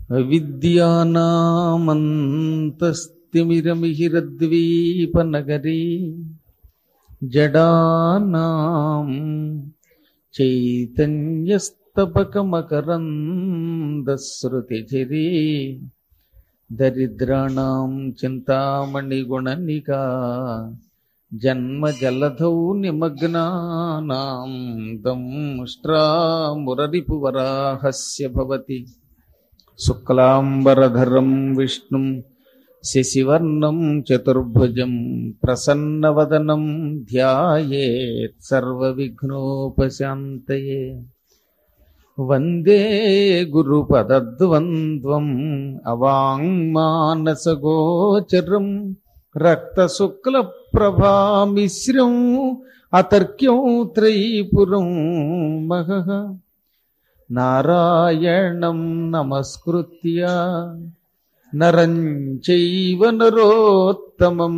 అవిద్యానామంతస్తిమిరమిహిరద్వీపనగరీ జడానాం చైతన్యస్తపకమకరందశ్రుతిచిరీ దరిద్రాణం చింతామణిగుణనికా జన్మజలధౌ నిమగ్నానాం దంష్ట్రామురరిపువరాహస్య భవతి శుక్లాంబరధరం విష్ణుం శశివర్ణం చతుర్భుజం ప్రసన్నవదనం ధ్యాయేత్ సర్వవిఘ్నోపశాంతయే వందే గురుపదద్వంద్వం అవాంగ్మానసగోచరం రక్తశుక్లప్రభామిశ్రం అతర్క్యం త్రైపురం మహః నారాయణం నమస్కృత్య నరం చైవ నరోత్తమం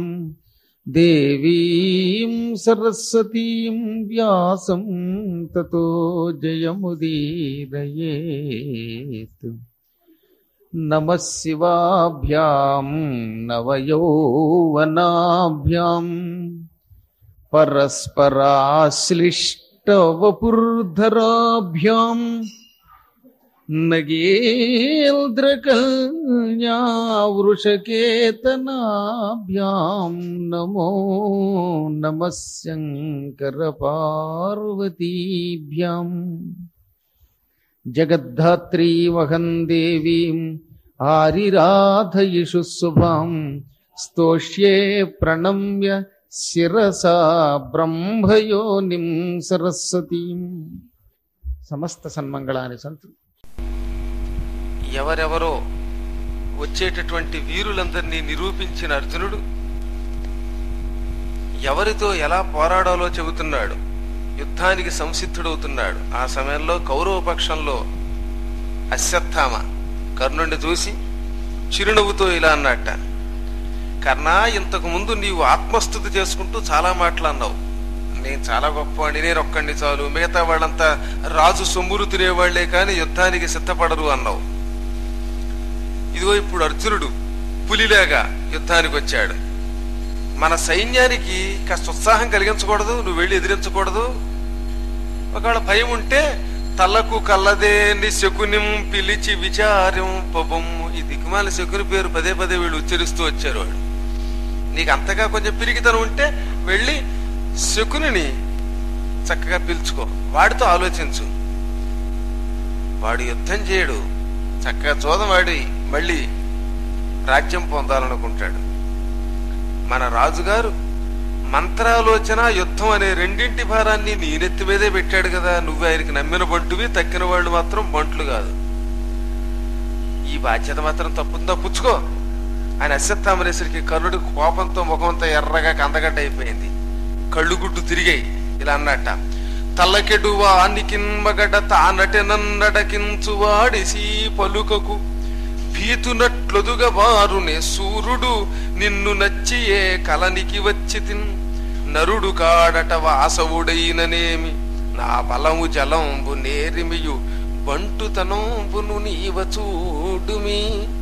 దేవీం సరస్వతీం వ్యాసం తతో జయముదీరయేత్ నమ శివాభ్యాం నవయౌవనాభ్యాం పరస్పరాశ్లిష్టవపుర్ధరాభ్యాం నగేంద్రకల్యావృషకేతనాభ్యాం నమో నమ శంకరపార్వతీభ్యాం జగద్ధాత్రీమహం దేవీం ఆరిరాధయిషు శుభాం స్తోష్యే ప్రణమ్య శిరసా బ్రహ్మయోనిం సరస్వతీం సమస్త సన్మంగళాని సంతు ఎవరెవరో వచ్చేటటువంటి వీరులందరినీ నిరూపించిన అర్జునుడు ఎవరితో ఎలా పోరాడాలో చెబుతున్నాడు యుద్ధానికి సంసిద్ధుడవుతున్నాడు ఆ సమయంలో కౌరవ పక్షంలో అశ్వత్థామ కర్ణుడిని చూసి చిరునవ్వుతో ఇలా అన్నట్ట కర్ణా ఇంతకు ముందు నీవు ఆత్మస్థుతి చేసుకుంటూ చాలా మాట్లాడినావు నేను చాలా గొప్పవాడిని నేను ఒక్కడిని చాలు మిగతా వాళ్ళంతా రాజు సొమ్మురు తినేవాళ్లే కాని యుద్ధానికి సిద్ధపడరు అన్నావు ఇదిగో ఇప్పుడు అర్జునుడు పులిలాగా యుద్ధానికి వచ్చాడు మన సైన్యానికి కాస్త ఉత్సాహం కలిగించకూడదు నువ్వు వెళ్ళి ఎదిరించకూడదు ఒకవేళ భయం ఉంటే తల్లకు కల్లదే ని శకునిం పిలిచి విచారం పబం ఈ దిక్కుమాల శకుని పేరు పదే పదే వీళ్ళు ఉచ్చరిస్తూ వచ్చారు వాడు నీకు అంతగా కొంచెం పిరికితనం ఉంటే వెళ్ళి శకుని చక్కగా పిలుచుకో వాడితో ఆలోచించు వాడు యుద్ధం చేయడు చక్కగా చూదవాడి మళ్ళీ రాజ్యం పొందాలనుకుంటాడు మన రాజుగారు మంత్రాలోచన యుద్ధం అనే రెండింటి భారాన్ని నీ నెత్తి మీదే పెట్టాడు కదా నువ్వు ఆయనకి నమ్మిన బంటువి తక్కిన వాళ్ళు మాత్రం బంట్లు కాదు ఈ బాధ్యత మాత్రం తప్పుందా పుచ్చుకో ఆయన అశ్వత్థామరేశ్వరికి కర్ణుడి కోపంతో ముఖంతో ఎర్రగా కందగడ్డ అయిపోయింది కళ్ళు గుడ్డు తిరిగాయి ఇలా అన్నట్ట తల్లకెడువా నికిన్మగడ తానటెనన్నడకించువాడిసి పలుకకు భీతునట్లొదుగ వారునే సూర్యుడు నిన్ను నచ్చి ఏ కలనికి వచ్చి తిన్ నరుడు కాడట వాసవుడైననేమి నా బలము జలంబు నేరిమియు బంటుతనంబును నీవ చూడుమి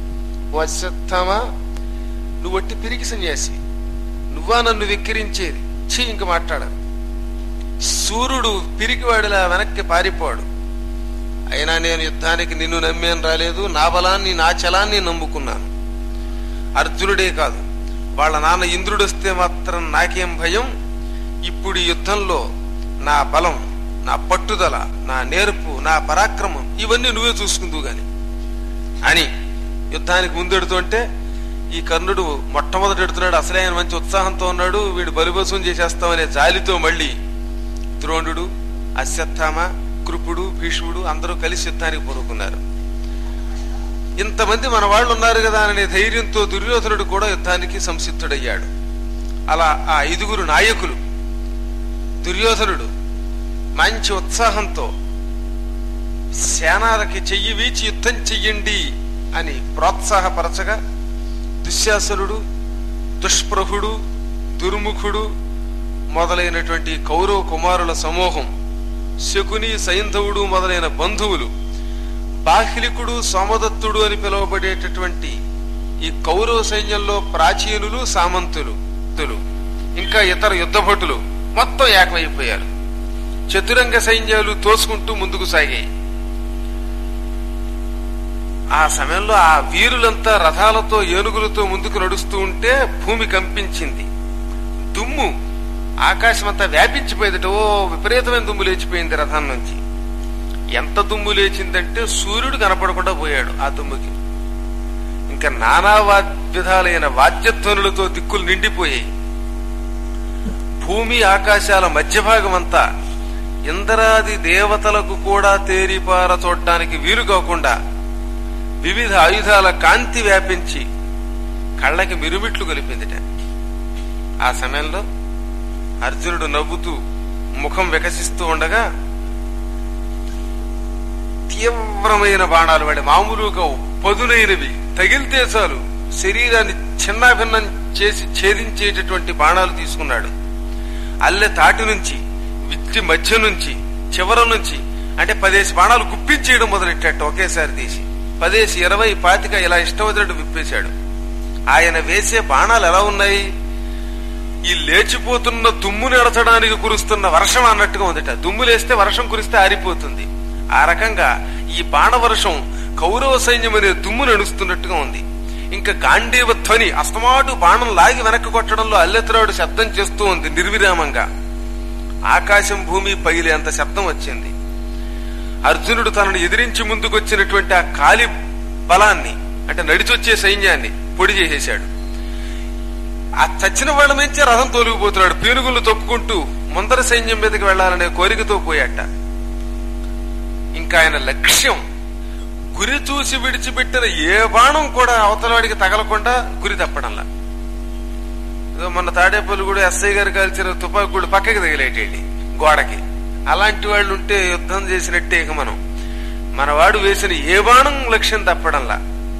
వశత్తమా నువ్వు వట్టి పిరికి సన్యాసి నువ్వా నన్ను వెక్కిరించేది ఛీ ఇంక మాట్లాడను సూర్యుడు పిరికివాడిలా వెనక్కి పారిపోడు అయినా నేను యుద్ధానికి నిన్ను నమ్మేం రాలేదు నా బలాన్ని నా చలాన్ని నమ్ముకున్నాను అర్జునుడే కాదు వాళ్ళ నాన్న ఇంద్రుడు వస్తే మాత్రం నాకేం భయం ఇప్పుడు ఈ యుద్ధంలో నా బలం నా పట్టుదల నా నేర్పు నా పరాక్రమం ఇవన్నీ నువ్వే చూసుకుందువు గాని అని యుద్ధానికి ముందెడుతుంటే ఈ కర్ణుడు మొట్టమొదటి ఎడుతున్నాడు అసలే ఆయన మంచి ఉత్సాహంతో ఉన్నాడు వీడు బలిభస్వం చేసేస్తామనే జాలితో మళ్ళీ ద్రోణుడు అశ్వత్థామ కృపుడు భీష్ముడు అందరూ కలిసి యుద్ధానికి పూనుకున్నారు ఇంతమంది మన వాళ్ళు ఉన్నారు కదా అనే ధైర్యంతో దుర్యోధనుడు కూడా యుద్ధానికి సంసిద్ధుడయ్యాడు అలా ఆ ఐదుగురు నాయకులు దుర్యోధనుడు మంచి ఉత్సాహంతో సేనాలకి చెయ్యి వీచి యుద్ధం చెయ్యండి అని ప్రోత్సాహపరచగా దుశ్శాసనుడు దుష్ప్రభుడు దుర్ముఖుడు మొదలైనటువంటి కౌరవ కుమారుల సమూహం శకుని సైంధవుడు మొదలైన బంధువులు బాహ్లికుడు సోమదత్తుడు అని పిలువబడేటటువంటి ఈ కౌరవ సైన్యంలో ప్రాచీనులు సామంతులు తులు, ఇంకా ఇతర యుద్ధభటులు మొత్తం ఏకమైపోయారు చతురంగ సైన్యాలు తోసుకుంటూ ముందుకు సాగాయి ఆ సమయంలో ఆ వీరులంతా రథాలతో ఏనుగులతో ముందుకు నడుస్తూ ఉంటే భూమి కంపించింది దుమ్ము ఆకాశమంతా వ్యాపించిపోయిందట ఓ విపరీతమైన దుమ్ము లేచిపోయింది రథం నుంచి ఎంత దుమ్ము లేచిందంటే సూర్యుడు కనపడకుండా పోయాడు ఆ దుమ్ముకి ఇంకా నానా వా- విధాలైన వాద్యధ్వనులతో దిక్కులు నిండిపోయాయి భూమి ఆకాశాల మధ్య భాగం అంతా ఇంద్రాది దేవతలకు కూడా తేరిపార చూడటానికి వీలు కాకుండా వివిధ ఆయుధాల కాంతి వ్యాపించి కళ్ళకి మిరుమిట్లు కలిపిందిట ఆ సమయంలో అర్జునుడు నవ్వుతూ ముఖం వికసిస్తూ ఉండగా తీవ్రమైన బాణాలు వాడి మామూలుగా పదునైనవి తగిలితే చాలు శరీరాన్ని చిన్నాభిన్నం చేసి ఛేదించేటటువంటి బాణాలు తీసుకున్నాడు అల్లె తాటి నుంచి విత్తి మధ్య నుంచి చివర నుంచి అంటే పదేసి బాణాలు గుప్పించేయడం మొదలెట్టాడు ఒకేసారి తీసి పదేసి ఇరవై పాతిక ఇలా ఇష్టం వచ్చినట్టు విప్పేశాడు ఆయన వేసే బాణాలు ఎలా ఉన్నాయి ఈ లేచిపోతున్న దుమ్ముని ఎడచడానికి కురుస్తున్న వర్షం అన్నట్టుగా ఉందట దుమ్ము లేస్తే వర్షం కురిస్తే ఆరిపోతుంది ఆ రకంగా ఈ బాణ వర్షం కౌరవ సైన్యం అనే దుమ్ము నడుస్తున్నట్టుగా ఉంది ఇంకా గాంధీవ ధ్వని అస్తమాటు బాణం లాగి వెనక్కి కొట్టడంలో అల్లెత్రాడు శబ్దం చేస్తూ ఉంది నిర్విరామంగా ఆకాశం భూమి పగిలేంత శబ్దం వచ్చింది అర్జునుడు తనను ఎదిరించి ముందుకొచ్చినటువంటి ఆ కాలి బలాన్ని అంటే నడిచొచ్చే సైన్యాన్ని పొడి చేసేశాడు ఆ చచ్చిన వాళ్ళ నుంచే రథం తోలిగిపోతున్నాడు పీనుగులు తొప్పుకుంటూ ముందర సైన్యం మీదకి వెళ్లాలనే కోరికతో పోయాట ఇంకా ఆయన లక్ష్యం గురి చూసి విడిచిపెట్టిన ఏ బాణం కూడా అవతలవాడికి తగలకుండా గురి తప్పడంలా ఏదో మొన్న తాడేపల్లి కూడా ఎస్ఐ గారు కాల్చిన తుపాకు కూడా పక్కకి తగిలేటండి గోడకి అలాంటి వాళ్ళు ఉంటే యుద్ధం చేసినట్టే ఇక మనం మన వాడు వేసిన ఏ బాణం లక్ష్యం తప్పడంలా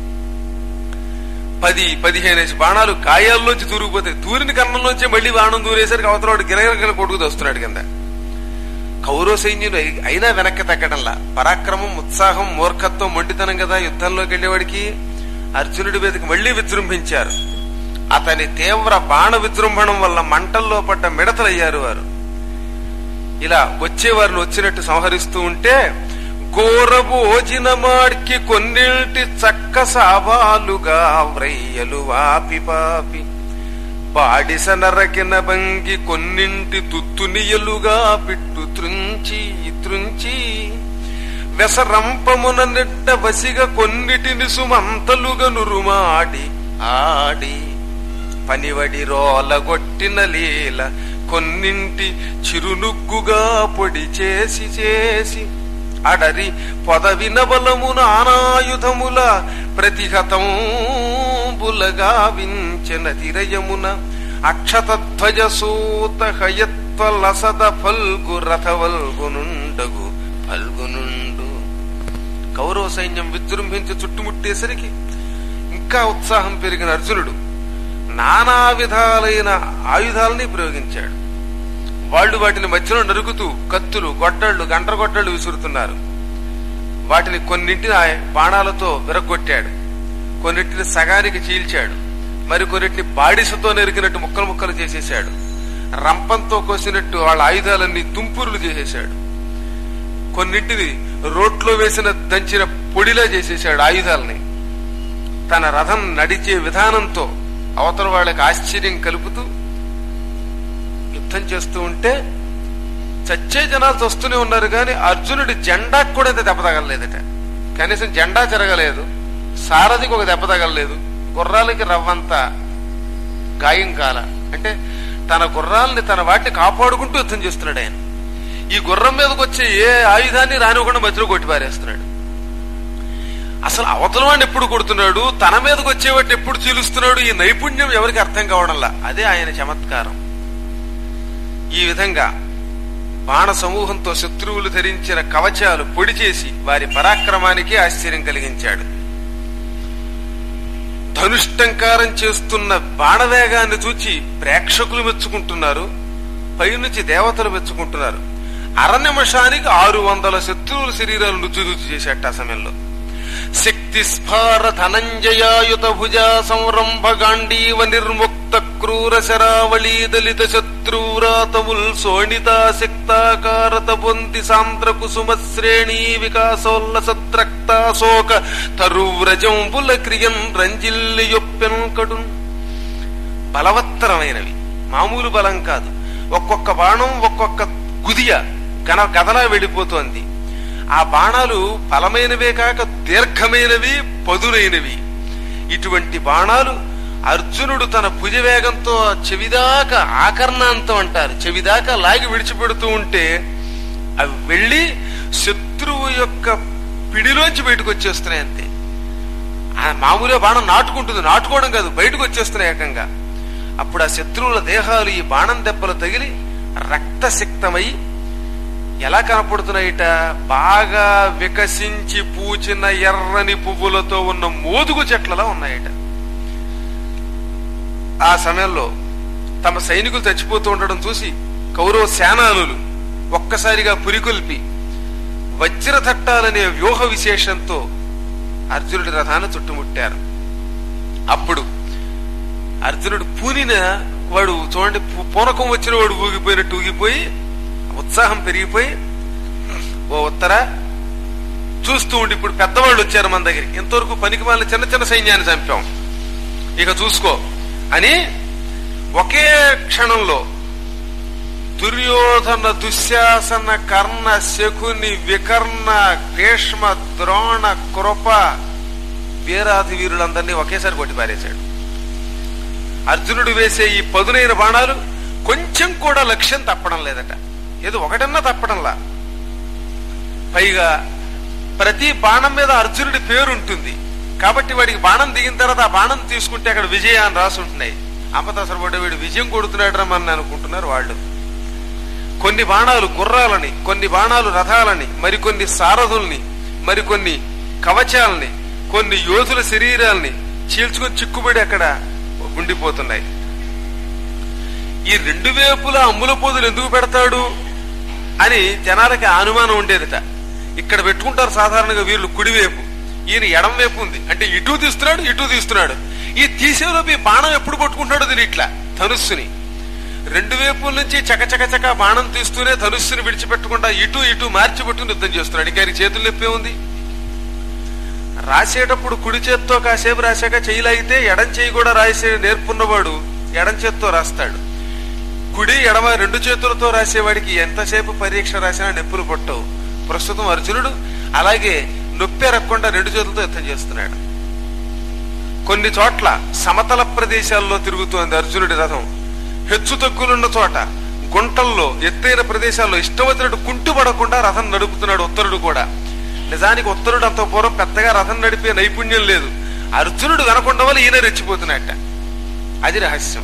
పది పదిహేను బాణాలు గాయాల్లోంచి దూరిపోతాయి దూరిన కన్నంలోంచి మళ్ళీ బాణం దూరేసరికి అవతలవాడు గిరగిరగిర కొడుకు వస్తున్నాడు కింద కౌరవ సైన్యులు అయి- అయినా వెనక్కి తగ్గడంలా పరాక్రమం ఉత్సాహం మూర్ఖత్వం మొండితనం కదా యుద్ధంలోకి వెళ్లేవాడికి అర్జునుడి మీదకి మళ్లీ విజృంభించారు అతని తీవ్ర బాణ విజృంభణం వల్ల మంటల్లో పడ్డ మిడతలయ్యారు వారు ఇలా వచ్చేవారిని వచ్చినట్టు సంహరిస్తూ ఉంటే ఘోరభోజిన మాడ్కి కొన్నింటి చక్క సావాలుగా వ్రయ్యలు వాపి పాపి బాడిస నరకిన భంగి కొన్నింటి తుత్తునియలుగా పిట్టు త్రుంచి త్రుంచి వెసరంపమున నిట్ట వసిగ కొన్నిటిని సుమంతలుగా నురుమాడి ఆడి పనివడి రోలగొట్టిన లీల కొన్నింటి చిరునుగ్గుగా పొడి చేసి చేసి అడరి పొదవిన బలమున ఆనాయుధముల ప్రతిహతం బులగా వించెన తిరయమున అక్షతధ్వజ సూత హయత్వ లసద ఫల్గు రథవల్గునుండగు ఫల్గునుండు కౌరవ సైన్యం విజృంభించి చుట్టుముట్టేసరికి ఇంకా ఉత్సాహం పెరిగిన అర్జునుడు నానా విధాలైన ఆయుధాలని ప్రయోగించాడు వాళ్ళు వాటిని మధ్యలో నరుకుతూ కత్తులు గొడ్డళ్లు గంటరగొడ్డళ్లు విసురుతున్నారు వాటిని కొన్నింటిని ఆ బాణాలతో విరగొట్టాడు కొన్నింటిని సగానికి చీల్చాడు మరి కొన్నింటిని బాడిసతో నెరికినట్టు ముక్కలు ముక్కలు చేసేశాడు రంపంతో కోసినట్టు వాళ్ళ ఆయుధాలన్నీ తుంపురులు చేసేశాడు కొన్నింటిని రోట్లో వేసిన దంచిన పొడిలా చేసేశాడు ఆయుధాలని తన రథం నడిచే విధానంతో అవతల వాళ్ళకి ఆశ్చర్యం కలుపుతూ యుద్ధం చేస్తూ ఉంటే చచ్చే జనాలు వస్తూనే ఉన్నారు కానీ అర్జునుడి జెండాకు కూడా ఇంత దెబ్బ తగలలేదట కనీసం జెండా చెరగలేదు సారథికి ఒక దెబ్బ తగలలేదు గుర్రాలకి రవ్వంత గాయం కాల అంటే తన గుర్రాలని తన వాటిని కాపాడుకుంటూ యుద్ధం చేస్తున్నాడు ఆయన ఈ గుర్రం మీదకి వచ్చే ఏ ఆయుధాన్ని రానివ్వకుండా మధ్యలో కొట్టిపారేస్తున్నాడు అసలు అవతల వాడిని ఎప్పుడు కొడుతున్నాడు తన మీదకి వచ్చేవాడిని ఎప్పుడు చీలుస్తున్నాడు ఈ నైపుణ్యం ఎవరికి అర్థం కావడంలా అదే ఆయన చమత్కారం ఈ విధంగా బాణ సమూహంతో శత్రువులు ధరించిన కవచాలు పొడి చేసి వారి పరాక్రమానికి ఆశ్చర్యం కలిగించాడు ధనుష్టంకారం చేస్తున్న బాణవేగాన్ని చూచి ప్రేక్షకులు మెచ్చుకుంటున్నారు పైనుంచి దేవతలు మెచ్చుకుంటున్నారు అర నిమిషానికి ఆరు వందల శత్రువుల శరీరాలు రుచి రుచి చేసేట ఆ సమయంలో శక్తి స్ఫార ధనంజయాయుత భుజా సంరంభ గాంధీవ నిర్ముక్త క్రూర శరావళీ దళిత శత్రూరాతముల్ శోణితాశక్తాకారత పొంది సాంద్ర కుసుమ శ్రేణీ వికాసోల్లసత్రక్తాశోక తరువ్రజంబుల క్రియన్ రంజిల్లి యొప్పెన్ కడున్ బలవత్తరమైనవి మామూలు బలం కాదు ఒక్కొక్క బాణం ఒక్కొక్క గుదియ గన గదలా వెళ్ళిపోతోంది ఆ బాణాలు బలమైనవే కాక దీర్ఘమైనవి పదునైనవి ఇటువంటి బాణాలు అర్జునుడు తన భుజవేగంతో చెవిదాకా ఆకర్ణాంతం అంటారు చెవిదాకా లాగి విడిచిపెడుతూ ఉంటే అవి వెళ్ళి శత్రువు యొక్క పిడిలోంచి బయటకు వచ్చేస్తున్నాయి అంతే ఆ మామూలుగా బాణం నాటుకుంటుంది నాటుకోవడం కాదు బయటకు వచ్చేస్తున్నాయి ఏకంగా అప్పుడు ఆ శత్రువుల దేహాలు ఈ బాణం దెబ్బలు తగిలి రక్తసిక్తమై ఎలా కనపడుతున్నాయిట బాగా వికసించి పూచిన ఎర్రని పువ్వులతో ఉన్న మోదుగు చెట్లలా ఉన్నాయట ఆ సమయంలో తమ సైనికులు చచ్చిపోతూ ఉండడం చూసి కౌరవ సేనానులు ఒక్కసారిగా పురికొల్పి వజ్రతట్టాలనే వ్యూహ విశేషంతో అర్జునుడి రథాన్ని చుట్టుముట్టారు అప్పుడు అర్జునుడు పూనిన వాడు చూడండి పు- పూనకం వచ్చిన వాడు ఊగిపోయినట్టు ఊగిపోయి ఉత్సాహం పెరిగిపోయి ఓ ఉత్తర చూస్తూ ఉండి ఇప్పుడు పెద్దవాళ్ళు వచ్చారు మన దగ్గరికి ఇంతవరకు పనికి వాళ్ళ చిన్న చిన్న సైన్యాన్ని చంపాం ఇక చూసుకో అని ఒకే క్షణంలో దుర్యోధన దుశ్శాసన కర్ణ శకుని వికర్ణ భీష్మ ద్రోణ కృప వీరాధి వీరులందరినీ ఒకేసారి కొట్టి పారేశాడు అర్జునుడు వేసే ఈ పదునైన బాణాలు కొంచెం కూడా లక్ష్యం తప్పడం లేదట ఏదో ఒకటన్నా తప్పడంలా పైగా ప్రతి బాణం మీద అర్జునుడి పేరు ఉంటుంది కాబట్టి వాడికి బాణం దిగిన తర్వాత ఆ బాణం తీసుకుంటే అక్కడ విజయ అని రాసి ఉంటున్నాయి అమ్మతాసరపడ్డ వీడు విజయం కొడుతున్నాడు అని అనుకుంటున్నారు వాళ్ళు కొన్ని బాణాలు గుర్రాలని కొన్ని బాణాలు రథాలని మరికొన్ని సారథుల్ని మరికొన్ని కవచాలని కొన్ని యోధుల శరీరాల్ని చీల్చుకొని చిక్కుబడి అక్కడ ఉండిపోతున్నాయి ఈ రెండు వేపుల అమ్ముల పొదులు ఎందుకు పెడతాడు అని జనాలకి ఆ అనుమానం ఉండేదిట ఇక్కడ పెట్టుకుంటారు సాధారణంగా వీళ్ళు కుడివైపు ఈయన ఎడం వైపు ఉంది అంటే ఇటు తీస్తున్నాడు ఇటు తీస్తున్నాడు ఈ తీసేలోపు ఈ బాణం ఎప్పుడు పట్టుకుంటాడో తెలియట్లా ధనుస్సుని రెండు వైపుల నుంచి చకచక చక బాణం తీస్తూనే ధనుస్సుని విడిచిపెట్టకుండా ఇటు ఇటు మార్చి పట్టుకుని యుద్ధం చేస్తున్నాడు ఇంకా ఆయనకి చేతులు నొప్పి ఉంది రాసేటప్పుడు కుడి చేత్తో కాసేపు రాశాక చేయలాగితే ఎడం చేయి కూడా రాసే నేర్పున్నవాడు ఎడం చేత్తో రాస్తాడు కుడి ఎడమ రెండు చేతులతో రాసేవాడికి ఎంతసేపు పరీక్ష రాసినా నొప్పులు పట్టవు ప్రస్తుతం అర్జునుడు అలాగే నొప్పి ఎరగకుండా రెండు చేతులతో యుద్ధం చేస్తున్నాడు కొన్ని చోట్ల సమతల ప్రదేశాల్లో తిరుగుతోంది అర్జునుడి రథం హెచ్చు తగ్గులున్న చోట గుంటల్లో ఎత్తైన ప్రదేశాల్లో ఇష్టం వచ్చినట్టు కుంటుపడకుండా రథం నడుపుతున్నాడు ఉత్తరుడు కూడా నిజానికి ఉత్తరుడు అంత పూర్వం పెద్దగా రథం నడిపే నైపుణ్యం లేదు అర్జునుడు వినకుండా వల్ల ఈయన రెచ్చిపోతున్నట్ట అది రహస్యం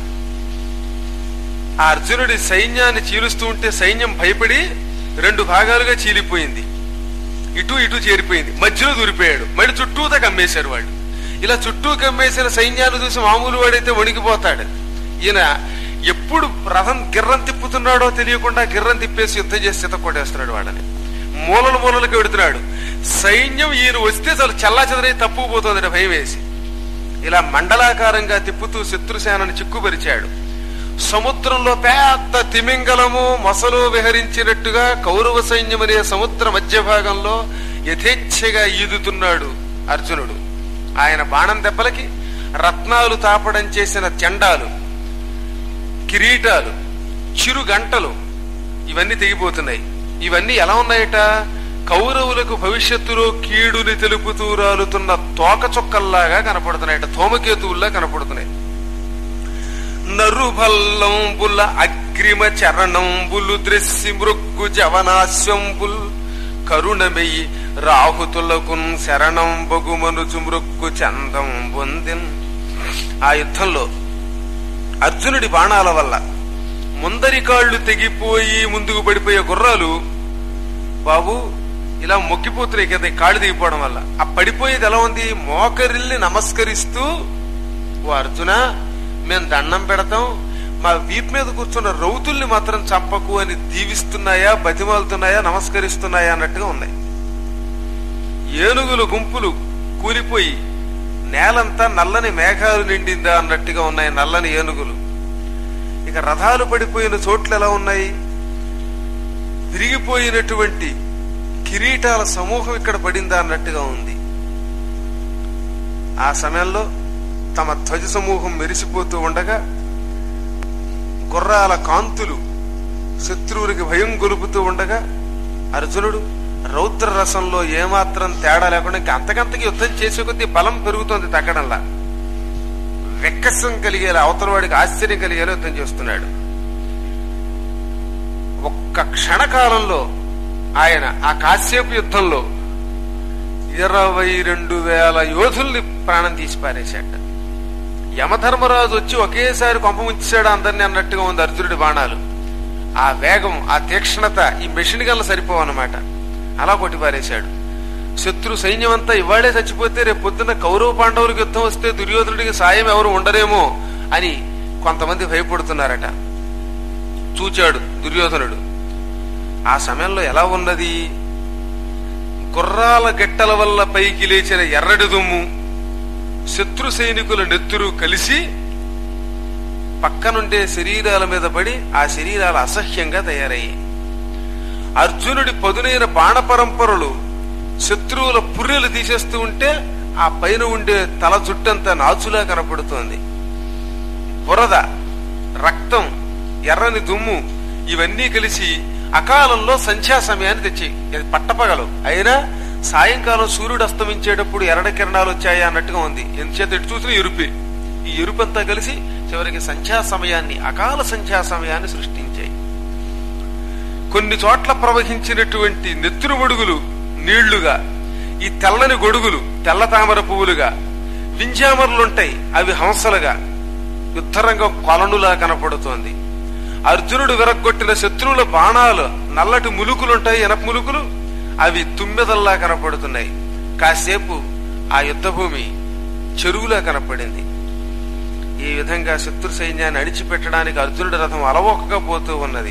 ఆ అర్జునుడి సైన్యాన్ని చీలుస్తూ ఉంటే సైన్యం భయపడి రెండు భాగాలుగా చీలిపోయింది ఇటు ఇటు చేరిపోయింది మధ్యలో దూరిపోయాడు మళ్ళీ చుట్టూతా కమ్మేశారు వాళ్ళు ఇలా చుట్టూ కమ్మేసిన సైన్యాన్ని చూసి మామూలు వాడైతే వణికిపోతాడు ఈయన ఎప్పుడు రథం గిర్రం తిప్పుతున్నాడో తెలియకుండా గిర్రం తిప్పేసి యుద్ధం చేసి చిత కొట్టేస్తున్నాడు వాళ్ళని మూలలు మూలలకు పెడుతున్నాడు సైన్యం ఈయన వస్తే చాలు చల్లా చెదరై తప్పుకుపోతుంది భయం వేసి ఇలా మండలాకారంగా తిప్పుతూ శత్రుసేనని చిక్కుపరిచాడు సముద్రంలో పెద్ద తిమింగలము మొసలు విహరించినట్టుగా కౌరవ సైన్యం అనే సముద్ర మధ్య భాగంలో యథేచ్ఛగా ఈదుతున్నాడు అర్జునుడు ఆయన బాణం దెబ్బలకి రత్నాలు తాపడం చేసిన చెండాలు కిరీటాలు చిరు గంటలు ఇవన్నీ తెగిపోతున్నాయి ఇవన్నీ ఎలా ఉన్నాయట కౌరవులకు భవిష్యత్తులో కీడుని తెలుపుతూ రాలుతున్న తోక చుక్కల్లాగా కనపడుతున్నాయట తోమకేతువుల్లా కనపడుతున్నాయి నరుభల్లంబుల అగ్రిమ చరణంబులు ద్రస్సి మృగ్గు జవనాశ్వంబుల్ కరుణమెయి రాహుతులకున్ శరణం బగుమనుచు మృగ్గు చందం పొందిన్ ఆ యుద్ధంలో అర్జునుడి బాణాల వల్ల ముందరి కాళ్ళు తెగిపోయి ముందుకు పడిపోయే గుర్రాలు బాబు ఇలా మొక్కిపోతున్నాయి కదా ఈ కాళ్ళు దిగిపోవడం వల్ల ఆ పడిపోయేది ఎలా ఉంది మోకరిల్ని నమస్కరిస్తూ ఓ అర్జున మేము దండం పెడతాం మా వీపు మీద కూర్చున్న రౌతుల్ని మాత్రం చంపకు అని దీవిస్తున్నాయా బతిమాలుతున్నాయా నమస్కరిస్తున్నాయా అన్నట్టుగా ఉన్నాయి ఏనుగులు గుంపులు కూలిపోయి నేలంతా నల్లని మేఘాలు నిండిందా అన్నట్టుగా ఉన్నాయి నల్లని ఏనుగులు ఇక రథాలు పడిపోయిన చోట్లు ఎలా ఉన్నాయి విరిగిపోయినటువంటి కిరీటాల సమూహం ఇక్కడ పడిందా అన్నట్టుగా ఉంది ఆ సమయంలో తమ ధ్వజ సమూహం మెరిసిపోతూ ఉండగా గుర్రాల కాంతులు శత్రువులకి భయం గొలుపుతూ ఉండగా అర్జునుడు రౌద్ర రసంలో ఏమాత్రం తేడా లేకుండా ఇంకా అంతకంతకి యుద్ధం చేసే కొద్దీ బలం పెరుగుతోంది తగ్గడంలా వెక్కసం కలిగేలా అవతల వాడికి ఆశ్చర్యం కలిగేలా యుద్ధం చేస్తున్నాడు ఒక్క క్షణకాలంలో ఆయన ఆ కాశ్యపు యుద్ధంలో ఇరవై రెండు వేల యోధుల్ని ప్రాణం తీసి పారేశాట యమధర్మరాజు వచ్చి ఒకేసారి కొంప ఉంచాడు అందరినీ అన్నట్టుగా ఉంది అర్జునుడి బాణాలు ఆ వేగం ఆ తీక్షణత ఈ మెషిన్ గల్ల సరిపోవన్నమాట అలా కొట్టిపారేశాడు శత్రు సైన్యం అంతా ఇవాళే చచ్చిపోతే రేపు పొద్దున్న కౌరవ పాండవులకు యుద్ధం వస్తే దుర్యోధనుడికి సాయం ఎవరు ఉండరేమో అని కొంతమంది భయపడుతున్నారట చూచాడు దుర్యోధనుడు ఆ సమయంలో ఎలా ఉన్నది గుర్రాల గెట్టల వల్ల పైకి లేచిన ఎర్రటి దుమ్ము శత్రు సైనికుల నెత్తురు కలిసి పక్కనుండే శరీరాల మీద పడి ఆ శరీరాలు అసహ్యంగా తయారయ్యాయి అర్జునుడి పదునైన బాణ పరంపరలు శత్రువుల పుర్రెలు తీసేస్తూ ఉంటే ఆ పైన ఉండే తల జుట్టంతా నాచులా కనపడుతోంది బురద రక్తం ఎర్రని దుమ్ము ఇవన్నీ కలిసి అకాలంలో సంధ్యా సమయాన్ని తెచ్చి ఇది పట్టపగలు అయినా సాయంకాలం సూర్యుడు అస్తమించేటప్పుడు ఎర్రటి కిరణాలు వచ్చాయి అన్నట్టుగా ఉంది ఎంతచేత ఎటు చూసిన ఎరుపే ఈ ఎరుపంతా కలిసి చివరికి సంధ్యా సమయాన్ని అకాల సంధ్యా సమయాన్ని సృష్టించాయి కొన్ని చోట్ల ప్రవహించినటువంటి నెత్తురు గొడుగులు నీళ్లుగా ఈ తెల్లని గొడుగులు తెల్ల తామర పువ్వులుగా వింజామరులుంటాయి అవి హంసలుగా యుద్ధరంగం కొలనులా కనపడుతోంది అర్జునుడు విరగ్గొట్టిన శత్రువుల బాణాలు నల్లటి ములుకులుంటాయి ఎనప ములుకులు అవి తుమ్మెదల్లా కనపడుతున్నాయి కాసేపు ఆ యుద్ధభూమి చెరువులా కనపడింది ఈ విధంగా శత్రు సైన్యాన్ని అడిచిపెట్టడానికి అర్జునుడి రథం అలవోకగా పోతూ ఉన్నది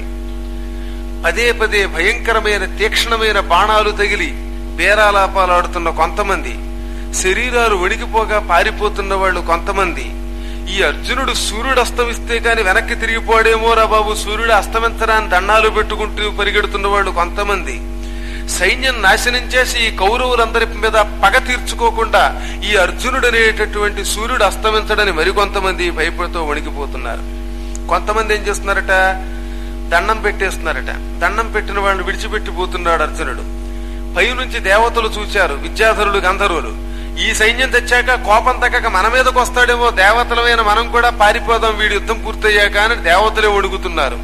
పదే పదే భయంకరమైన తీక్షణమైన బాణాలు తగిలి బేరాలాపాలాడుతున్న కొంతమంది శరీరాలు వణికిపోగా పారిపోతున్న వాళ్ళు కొంతమంది ఈ అర్జునుడు సూర్యుడు అస్తమిస్తే కాని వెనక్కి తిరిగిపోడేమో రా బాబు సూర్యుడు అస్తమించడాన్ని దండాలు పెట్టుకుంటూ పరిగెడుతున్న వాళ్ళు కొంతమంది సైన్యం నాశనం చేసి ఈ కౌరవులందరి మీద పగ తీర్చుకోకుండా ఈ అర్జునుడు అనేటటువంటి సూర్యుడు అస్తమించడని మరికొంతమంది భయపడుతూ వణికిపోతున్నారు కొంతమంది ఏం చేస్తున్నారట దండం పెట్టేస్తున్నారట దండం పెట్టిన వాళ్ళని విడిచిపెట్టి పోతున్నాడు అర్జునుడు పైనుంచి దేవతలు చూచారు విద్యాధరులు గంధర్వులు ఈ సైన్యం తెచ్చాక కోపం తగ్గక మన మీదకి వస్తాడేమో దేవతలమైన మనం కూడా పారిపోదాం వీడి యుద్ధం పూర్తయ్యాక అని దేవతలే ఒడుగుతున్నారు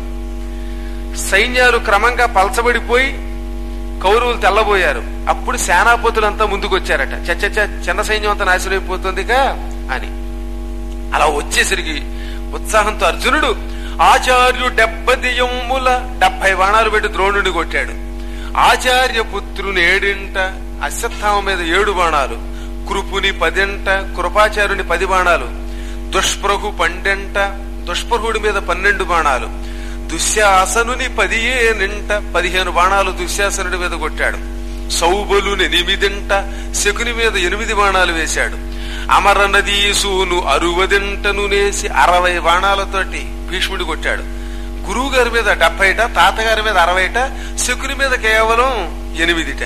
సైన్యాలు క్రమంగా పలచబడిపోయి కౌరవులు తెల్లబోయారు అప్పుడు సేనాపతులంతా ముందుకు వచ్చారట చచ్చ చిన్న సైన్యం అంతా నాశనమైపోతుందిగా అని అలా వచ్చేసరికి ఉత్సాహంతో అర్జునుడు ఆచార్యు డెబ్బదియముల డెబ్బై బాణాలు పెట్టి ద్రోణుడిని కొట్టాడు ఆచార్య పుత్రుని ఏడింట అశ్వత్థామ మీద ఏడు బాణాలు కృపుని పదింట కృపాచార్యుని పది బాణాలు దుష్ప్రభు పన్నెంట దుష్ప్రభుడి మీద పన్నెండు బాణాలు దుశ్శాసనుని పదియే నింట పదిహేను బాణాలు దుశ్శాసనుడి మీద కొట్టాడు సౌబలుని ఎనిమిదింట శకుని మీద ఎనిమిది బాణాలు వేశాడు అమర నదీసూను అరువదింటను నేసి అరవై బాణాలతోటి భీష్ముడి కొట్టాడు గురువు గారి మీద డెబ్బైట తాతగారి మీద అరవైట శకుని మీద కేవలం ఎనిమిదిట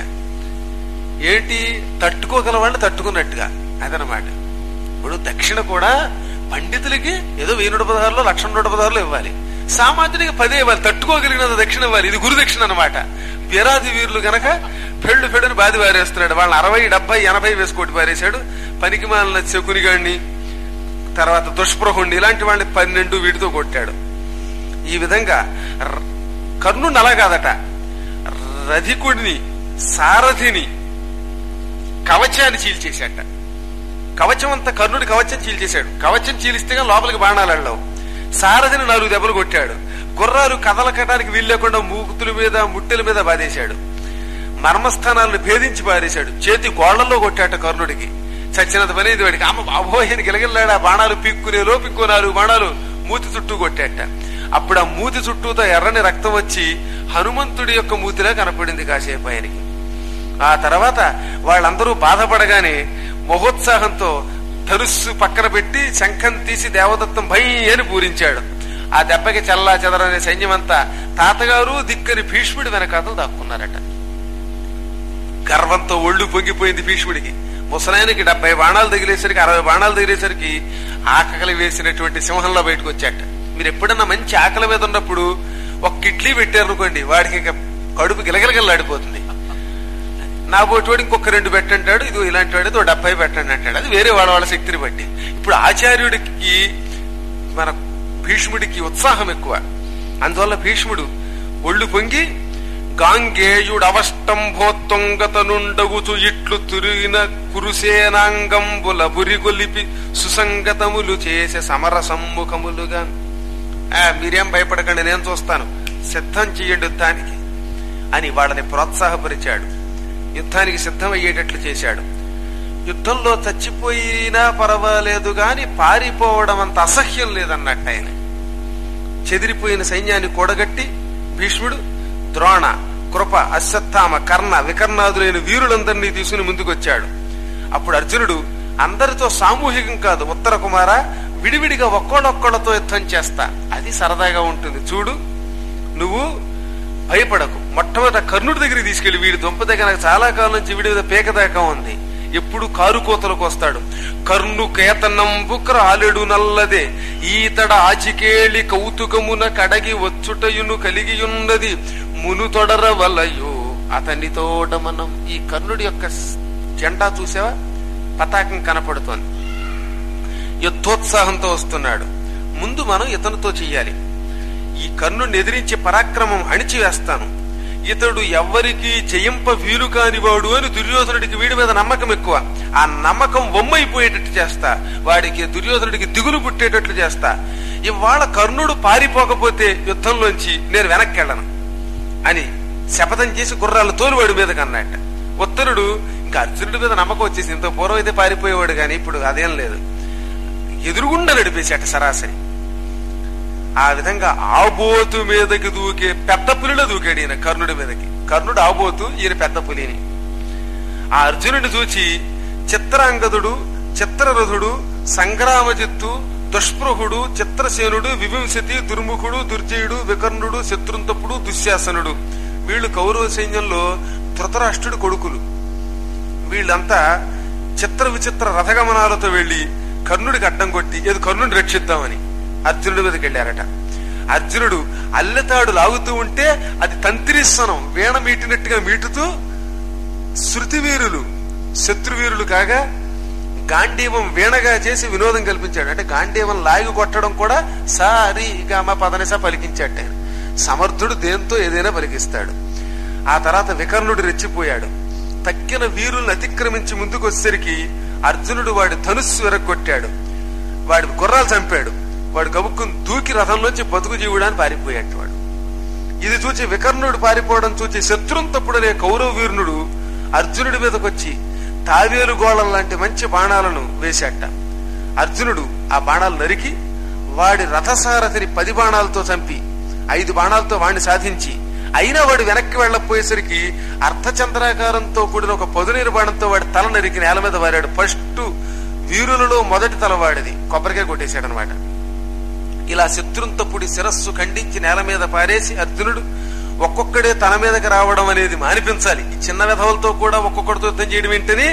ఏంటి తట్టుకోగల వాళ్ళని తట్టుకున్నట్టుగా అదనమాట ఇప్పుడు దక్షిణ కూడా పండితులకి ఏదో వెయ్యి నూట పదహారులో లక్ష నూట పదహారులో ఇవ్వాలి సామాన్యుడికి పదే ఇవ్వాలి తట్టుకోగలిగినంత దక్షిణ ఇవ్వాలి ఇది గురు దక్షిణ అనమాట వీరాది వీరులు గనక పెళ్లి పెళ్ళని బాధి పారేస్తున్నాడు వాళ్ళని అరవై డెబ్బై ఎనభై వేసి కొట్టి పారేశాడు పనికి మాలిన శకునిగాడిని తర్వాత దుష్ప్రహుణ్ణి ఇలాంటి వాళ్ళని పన్నెండు వీటితో కొట్టాడు ఈ విధంగా ర- కర్ణుడు అలా కాదట రధికుడిని సారథిని కవచాన్ని చీల్చేశాట కవచం అంతా కర్ణుడి కవచం చీల్చేశాడు కవచం చీలిస్తే గాని లోపలికి బాణాలు వెళ్ళవు సారథిని నాలుగు దెబ్బలు కొట్టాడు గుర్రాలు కదలకటానికి వీల్లేకుండా మూకుతుల మీద ముట్టెల మీద బాధేశాడు మర్మస్థానాలను భేదించి పారేశాడు చేతి గోళ్లలో కొట్టాట కర్ణుడికి చచ్చినంత పని ఇది వాడికి అమ్మ బాబోయ్ అని గిలగిల్లాడు ఆ బాణాలు పీక్కునే లోపు ఇంకో నాలుగు బాణాలు మూతి చుట్టూ కొట్టాట అప్పుడు ఆ మూతి చుట్టూతో ఎర్రని రక్తం వచ్చి హనుమంతుడి యొక్క మూతిలా కనపడింది కాసేపు ఆయనకి ఆ తర్వాత వాళ్ళందరూ బాధపడగానే మహోత్సాహంతో ధనుస్సు పక్కన పెట్టి శంఖం తీసి దేవదత్తం భై అని పూరించాడు ఆ దెబ్బకి చల్లా చెదరనే సైన్యమంతా తాతగారు దిక్కని భీష్ముడి వెనకాతలు దాక్కున్నారట గర్వంతో ఒళ్ళు పొంగిపోయింది భీష్ముడికి ముసలాయనకి డెబ్బై బాణాలు తగిలేసరికి అరవై బాణాలు తగిలేసరికి ఆకలి వేసినటువంటి సింహంలో బయటకు వచ్చాట మీరు ఎప్పుడన్నా మంచి ఆకలి మీద ఉన్నప్పుడు ఒక ఇడ్లీ పెట్టారు అనుకోండి వాడికి ఇంకా కడుపు గిలగిలగిల్లాడిపోతుంది నా పోటీ ఇంకొక రెండు పెట్టంటాడు ఇది ఇలాంటి వాడు డెబ్బై పెట్టండి అంటాడు అది వేరే వాళ్ళ వాళ్ళ శక్తిని బట్టి ఇప్పుడు ఆచార్యుడికి మన భీష్ముడికి ఉత్సాహం ఎక్కువ అందువల్ల భీష్ముడు ఒళ్ళు పొంగి గాంగేయుడవష్టంభోత్తుంగతనుండగుచు ఇట్లు తిరిగిన కురుసేనాంగంబుల బురిగొలిపి సుసంగతములు చేసే సమర సమ్ముఖములుగా ఆ, మీరేం భయపడకండి నేను చూస్తాను సిద్ధం చెయ్యండి యుద్ధానికి అని వాళ్ళని ప్రోత్సాహపరిచాడు యుద్ధానికి సిద్ధమయ్యేటట్లు చేశాడు యుద్ధంలో చచ్చిపోయినా పర్వాలేదు గాని పారిపోవడం అంత అసహ్యం లేదన్నట్టు ఆయన చెదిరిపోయిన సైన్యాన్ని కూడగట్టి భీష్ముడు ద్రోణ కృప అశ్వత్థామ కర్ణ వికర్ణాదులైన వీరులందరినీ తీసుకుని ముందుకొచ్చాడు అప్పుడు అర్జునుడు అందరితో సామూహికం కాదు ఉత్తర కుమార విడివిడిగా ఒక్కోడొక్కళ్ళతో యుద్ధం చేస్తా అది సరదాగా ఉంటుంది చూడు నువ్వు భయపడకు మొట్టమొదట కర్ణుడి దగ్గరికి తీసుకెళ్లి వీడి దుంప దగ్గర నాకు చాలా కాలం నుంచి వీడి మీద పేక దాకా ఉంది ఎప్పుడు కారు కోతలకు వస్తాడు కర్ణు కేతనంబు క్రాలెడు నల్లదే ఈతడ ఆచికేళి కౌతుకమున కడగి వచ్చుటయును కలిగియున్నది మునుతొడర వలయు అతనితోట మనం ఈ కర్ణుడి యొక్క జెండా చూసావా పతాకం కనపడుతోంది యుద్ధోత్సాహంతో వస్తున్నాడు ముందు మనం ఇతనితో చెయ్యాలి ఈ కర్ణుడిని ఎదిరించి పరాక్రమం అణిచివేస్తాను ఇతడు ఎవ్వరికి జయింప వీలు కానివాడు అని దుర్యోధనుడికి వీడి మీద నమ్మకం ఎక్కువ ఆ నమ్మకం వమ్మైపోయేటట్టు చేస్తా వాడికి దుర్యోధనుడికి దిగులు పుట్టేటట్లు చేస్తా ఇవాళ కర్ణుడు పారిపోకపోతే యుద్ధంలోంచి నేను వెనక్కి వెళ్ళను అని శపథం చేసి గుర్రాలు తోలువాడి మీదకి అన్నట్ట ఉత్తరుడు ఇంకా అర్జునుడి మీద నమ్మకం వచ్చేసి ఇంత పూర్వం అయితే పారిపోయేవాడు కానీ ఇప్పుడు అదేం లేదు ఎదురుగుండా నడిపేశాట సరాసరి ఆ విధంగా ఆబోతు మీదకి దూకే పెద్ద పులిలో దూకాడు ఈయన కర్ణుడి మీదకి కర్ణుడు ఆబోతు ఈయన పెద్ద పులిని ఆ అర్జునుడిని చూచి చిత్రాంగదుడు చిత్రరథుడు సంగ్రామజిత్తు దుష్పృహుడు చిత్రసేనుడు వివింశతి దుర్ముఖుడు దుర్జయుడు వికర్ణుడు శత్రుంతపుడు దుశ్శాసనుడు వీళ్ళు కౌరవ సైన్యంలో ధృతరాష్ట్రుడి కొడుకులు వీళ్ళంతా చిత్ర విచిత్ర రథగమనాలతో వెళ్లి కర్ణుడికి అడ్డం కొట్టి ఏదో కర్ణుడిని రక్షిద్దామని అర్జునుడి మీదకి వెళ్ళారట అర్జునుడు అల్లెతాడు లాగుతూ ఉంటే అది తంత్రిస్వనం వీణ మీటినట్టుగా మీటుతూ శృతివీరులు శత్రువీరులు కాగా గాంధీవం వీణగా చేసి వినోదం కల్పించాడు అంటే గాంధీవం లాగి కొట్టడం కూడా సారి గామ పదనిస పలికించాడు ఆయన సమర్థుడు దేంతో ఏదైనా పలికిస్తాడు ఆ తర్వాత వికర్ణుడు రెచ్చిపోయాడు తక్కిన వీరుల్ని అతిక్రమించి ముందుకు వచ్చేసరికి అర్జునుడు వాడి ధనుస్సు వెరగొట్టాడు వాడి గుర్రాలు చంపాడు వాడు గబుక్కుని దూకి రథంలోంచి బతుకు జీవుడాన్ని పారిపోయాడు వాడు ఇది చూచి వికర్ణుడు పారిపోవడం చూచి శత్రుంతప్పుడనే కౌరవ వీరునుడు అర్జునుడి మీదకొచ్చి తావేలు గోళం లాంటి మంచి బాణాలను వేశాట అర్జునుడు ఆ బాణాలు నరికి వాడి రథసారథిని పది బాణాలతో చంపి ఐదు బాణాలతో వాడిని సాధించి అయినా వాడు వెనక్కి వెళ్ళకపోయేసరికి అర్ధచంద్రాకారంతో కూడిన ఒక పొదునీరు బాణంతో వాడి తల నరికి నేల మీద వారాడు ఫస్ట్ వీరులలో మొదటి తల వాడిది కొబ్బరికాయ కొట్టేశాడు అనమాట ఇలా శత్రుంతపుడి శిరస్సు ఖండించి నేల మీద పారేసి అర్జునుడు ఒక్కొక్కడే తన మీదకి రావడం అనేది మానిపించాలి ఈ చిన్న విధవలతో కూడా ఒక్కొక్కడితో యుద్ధం చేయడం ఏంటని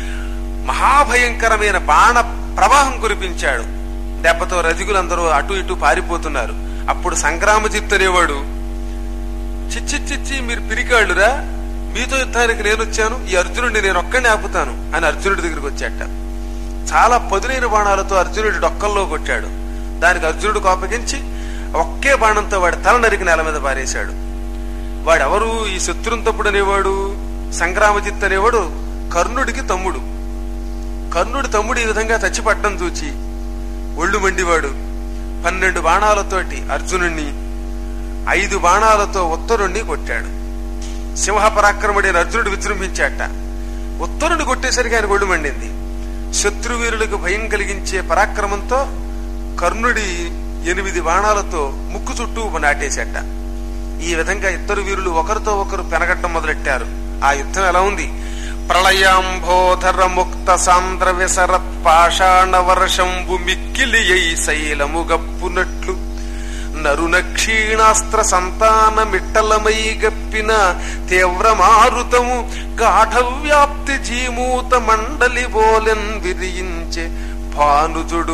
మహాభయంకరమైన బాణ ప్రవాహం కురిపించాడు దెబ్బతో రధికులందరూ అటు ఇటు పారిపోతున్నారు అప్పుడు సంగ్రామజిత్ అనేవాడు చిచ్చి చిచ్చి మీరు పిరికాళ్ళురా మీతో యుద్ధానికి నేను వచ్చాను ఈ అర్జునుడిని నేను ఒక్కడిని ఆపుతాను అని అర్జునుడి దగ్గరికి వచ్చాట చాలా పదునైన బాణాలతో అర్జునుడి డొక్కల్లో కొట్టాడు దానికి అర్జునుడు కోపగించి ఒకే బాణంతో వాడి తల నరికి నేల మీద పారేశాడు వాడెవరు ఈ శత్రుంతపుడు అనేవాడు సంగ్రామజిత్ అనేవాడు కర్ణుడికి తమ్ముడు కర్ణుడి తమ్ముడు ఈ విధంగా చచ్చిపట్టడం చూచి ఒళ్ళు మండివాడు పన్నెండు బాణాలతోటి అర్జునుణ్ణి ఐదు బాణాలతో ఉత్తరుణ్ణి కొట్టాడు సింహ పరాక్రముడైన అర్జునుడు విజృంభించాట ఉత్తరుని కొట్టేసరికి ఆయన ఒళ్ళు మండింది శత్రువీరులకు భయం కలిగించే పరాక్రమంతో కర్ణుడి ఎనిమిది బాణాలతో ముక్కు చుట్టూ నాటేశాట ఈ విధంగా ఇద్దరు వీరులు ఒకరితో ఒకరు పెనగట్టం మొదలెట్టారు ఆ యుద్ధం ఎలా ఉంది ప్రళయాంభోధర ముక్త సాంద్ర విసరత్ పాషాణ వర్షంబు మిక్కిలియై శైలముగప్పునట్లు నరున క్షీణాస్త్ర సంతాన మిట్టలమై గప్పిన తీవ్ర మారుతము గాఢవ్యాప్తి జీమూత మండలి బోలెన్ విరియించే భానుజుడు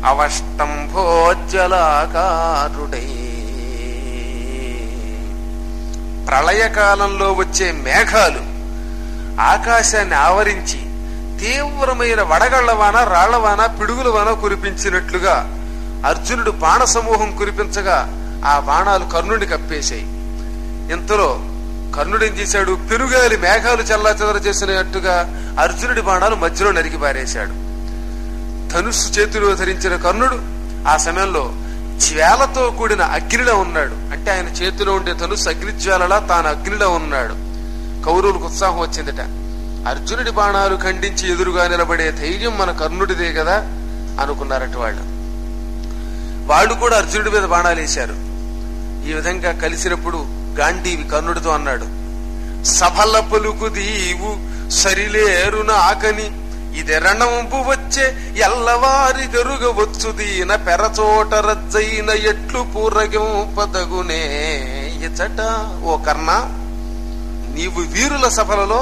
అవష్టంభోజ్జలాకారుడై ప్రళయకాలంలో వచ్చే మేఘాలు ఆకాశాన్ని ఆవరించి తీవ్రమైన వడగళ్లవాన రాళ్లవాన పిడుగుల వాన కురిపించినట్లుగా అర్జునుడు బాణ సమూహం కురిపించగా ఆ బాణాలు కర్ణుడిని కప్పేశాయి ఇంతలో కర్ణుడు ఏం చేశాడు పెరుగాలి మేఘాలు చల్లా చేసినట్టుగా అర్జునుడి బాణాలు మధ్యలో నరికి పారేశాడు ధనుస్సు చేతిలో ధరించిన కర్ణుడు ఆ సమయంలో జ్వాలతో కూడిన అగ్నిలో ఉన్నాడు అంటే ఆయన చేతిలో ఉండే ధనుస్సు అగ్నిజ్వాలలా తాను అగ్నిలో ఉన్నాడు కౌరవులకు ఉత్సాహం వచ్చిందట అర్జునుడి బాణాలు ఖండించి ఎదురుగా నిలబడే ధైర్యం మన కర్ణుడిదే కదా అనుకున్నారట వాళ్ళు వాళ్ళు కూడా అర్జునుడి మీద బాణాలు వేశారు ఈ విధంగా కలిసినప్పుడు గాంధీవి కర్ణుడితో అన్నాడు సఫల పలుకు దీవు సరిలేరు నాకని ఇది రణంపు వచ్చే ఎల్లవారి గరుగవచ్చు దీన పెరచోట రజ్జైన ఎట్లు పూరగింపదగునే ఇచట ఓ కర్ణ నీవు వీరుల సభలలో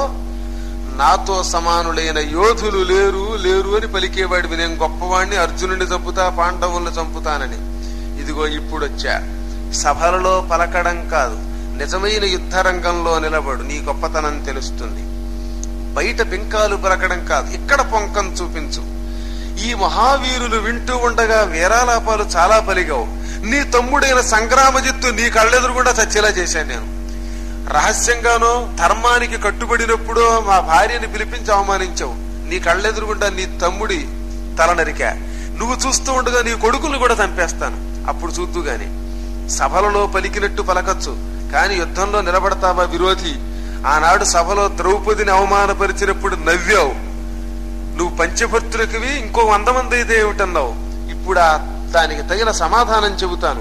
నాతో సమానులైన యోధులు లేరు లేరు అని పలికేవాడివి నేను గొప్పవాణ్ణి అర్జునుడిని చంపుతా పాండవుల్ని చంపుతానని ఇదిగో ఇప్పుడు వచ్చా సభలలో పలకడం కాదు నిజమైన యుద్ధ రంగంలో నిలబడు నీ గొప్పతనం తెలుస్తుంది బయట బింకాలు పలకడం కాదు ఇక్కడ పొంకం చూపించు ఈ మహావీరులు వింటూ ఉండగా వీరాలాపాలు చాలా పలిగావు నీ తమ్ముడైన సంగ్రామజిత్తు నీ కళ్ళెదురుగుండా చచ్చేలా చేశాను నేను రహస్యంగానో ధర్మానికి కట్టుబడినప్పుడో మా భార్యని పిలిపించి అవమానించావు నీ కళ్ళెదురుగుండా నీ తమ్ముడి తల నరికా నువ్వు చూస్తూ ఉండగా నీ కొడుకులు కూడా చంపేస్తాను అప్పుడు చూద్దు గాని సభలలో పలికినట్టు పలకచ్చు కాని యుద్ధంలో నిలబడతావా విరోధి ఆనాడు సభలో ద్రౌపదిని అవమానపరిచినప్పుడు నవ్వావు నువ్వు పంచభర్తులకివి ఇంకో వంద మంది అయితే ఏమిటన్నావు ఇప్పుడు ఆ దానికి తగిన సమాధానం చెబుతాను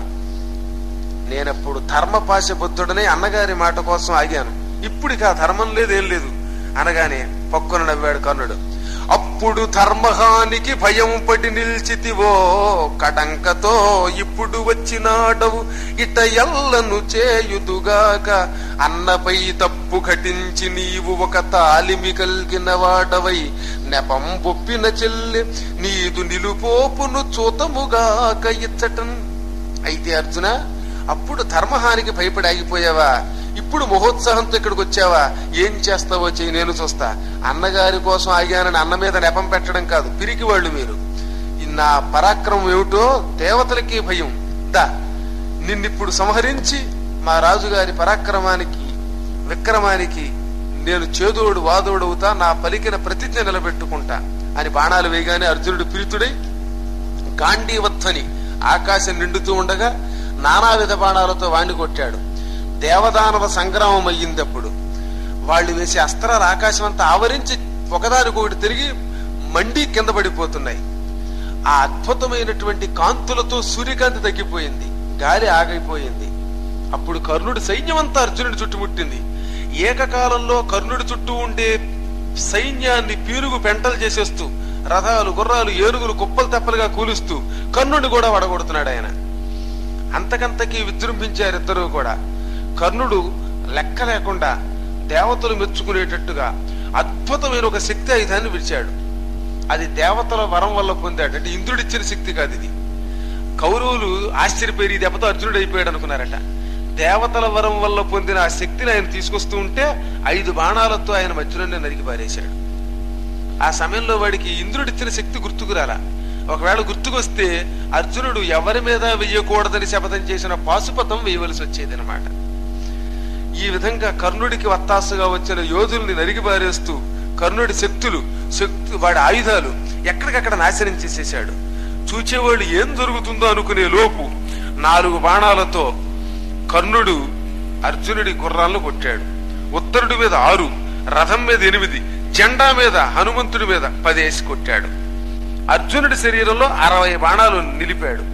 నేనప్పుడు ధర్మపాశబుద్ధుడనే అన్నగారి మాట కోసం ఆగాను ఇప్పుడు ఇక ఆ ధర్మం లేదు ఏం లేదు అనగానే పక్కున నవ్వాడు కర్ణుడు అప్పుడు ధర్మహానికి భయం పడి నిల్చితివో కటంకతో ఇప్పుడు వచ్చినాడవు ఇట ఎల్లను చేయుదుగాక అన్నపై తప్పు ఘటించి నీవు ఒక తాలిమి కలిగిన వాడవై నెపం బొప్పిన చెల్లి నీదు నిలుపోపును చూతముగాక ఇచ్చటం అయితే అర్జున అప్పుడు ధర్మహానికి భయపడి ఆగిపోయావా ఇప్పుడు మహోత్సాహంతో ఇక్కడికి వచ్చావా ఏం చేస్తావో చెయ్యి నేను చూస్తా అన్నగారి కోసం ఆగానని అన్న మీద నెపం పెట్టడం కాదు పిరికి వాళ్ళు మీరు ఈ నా పరాక్రమం ఏమిటో దేవతలకి భయం దా నిన్నిప్పుడు సంహరించి మా రాజుగారి పరాక్రమానికి విక్రమానికి నేను చేదోడు వాదోడవుతా నా పలికిన ప్రతిజ్ఞ నిలబెట్టుకుంటా అని బాణాలు వేయగానే అర్జునుడు ప్రీతుడై గాంధీవత్వని ఆకాశం నిండుతూ ఉండగా నానావిధ బాణాలతో వాణ్ణి కొట్టాడు దేవదానవ సంగ్రామం అయ్యిందప్పుడు వాళ్ళు వేసే అస్త్రాలు ఆకాశం అంతా ఆవరించి ఒకదానికొకటి తిరిగి మండి కింద పడిపోతున్నాయి ఆ అద్భుతమైనటువంటి కాంతులతో సూర్యకాంతి తగ్గిపోయింది గాలి ఆగైపోయింది అప్పుడు కర్ణుడి సైన్యమంతా అర్జునుడి చుట్టుముట్టింది ఏకకాలంలో కర్ణుడి చుట్టూ ఉండే సైన్యాన్ని పీరుగు పెంటలు చేసేస్తూ రథాలు గుర్రాలు ఏనుగులు కుప్పలు తెప్పలుగా కూలుస్తూ కర్ణుడిని కూడా వడగొడుతున్నాడు ఆయన అంతకంతకీ విజృంభించారు ఇద్దరు కూడా కర్ణుడు లెక్క లేకుండా దేవతలు మెచ్చుకునేటట్టుగా అద్భుతమైన ఒక శక్తి ఆయుధాన్ని విడిచాడు అది దేవతల వరం వల్ల పొందాడు అంటే ఇంద్రుడిచ్చిన శక్తి కాదు ఇది కౌరవులు ఆశ్చర్యపోయి ఈ దెబ్బతో అర్జునుడు అయిపోయాడు అనుకున్నారట దేవతల వరం వల్ల పొందిన ఆ శక్తిని ఆయన తీసుకొస్తూ ఉంటే ఐదు బాణాలతో ఆయన మధ్యలోనే నరికి పారేశాడు ఆ సమయంలో వాడికి ఇంద్రుడిచ్చిన శక్తి గుర్తుకు రాలా ఒకవేళ గుర్తుకొస్తే అర్జునుడు ఎవరి మీద వెయ్యకూడదని శపథం చేసిన పాశుపతం వేయవలసి వచ్చేది అనమాట ఈ విధంగా కర్ణుడికి వత్తాసుగా వచ్చిన యోధుల్ని నరికి పారేస్తూ కర్ణుడి శక్తులు శక్తి వాడి ఆయుధాలు ఎక్కడికక్కడ నాశనం చేసేశాడు చూచేవాళ్ళు ఏం జరుగుతుందో అనుకునే లోపు నాలుగు బాణాలతో కర్ణుడు అర్జునుడి గుర్రాలను కొట్టాడు ఉత్తరుడి మీద ఆరు రథం మీద ఎనిమిది జెండా మీద హనుమంతుడి మీద పదేసి కొట్టాడు అర్జునుడి శరీరంలో అరవై బాణాలు నిలిపాడు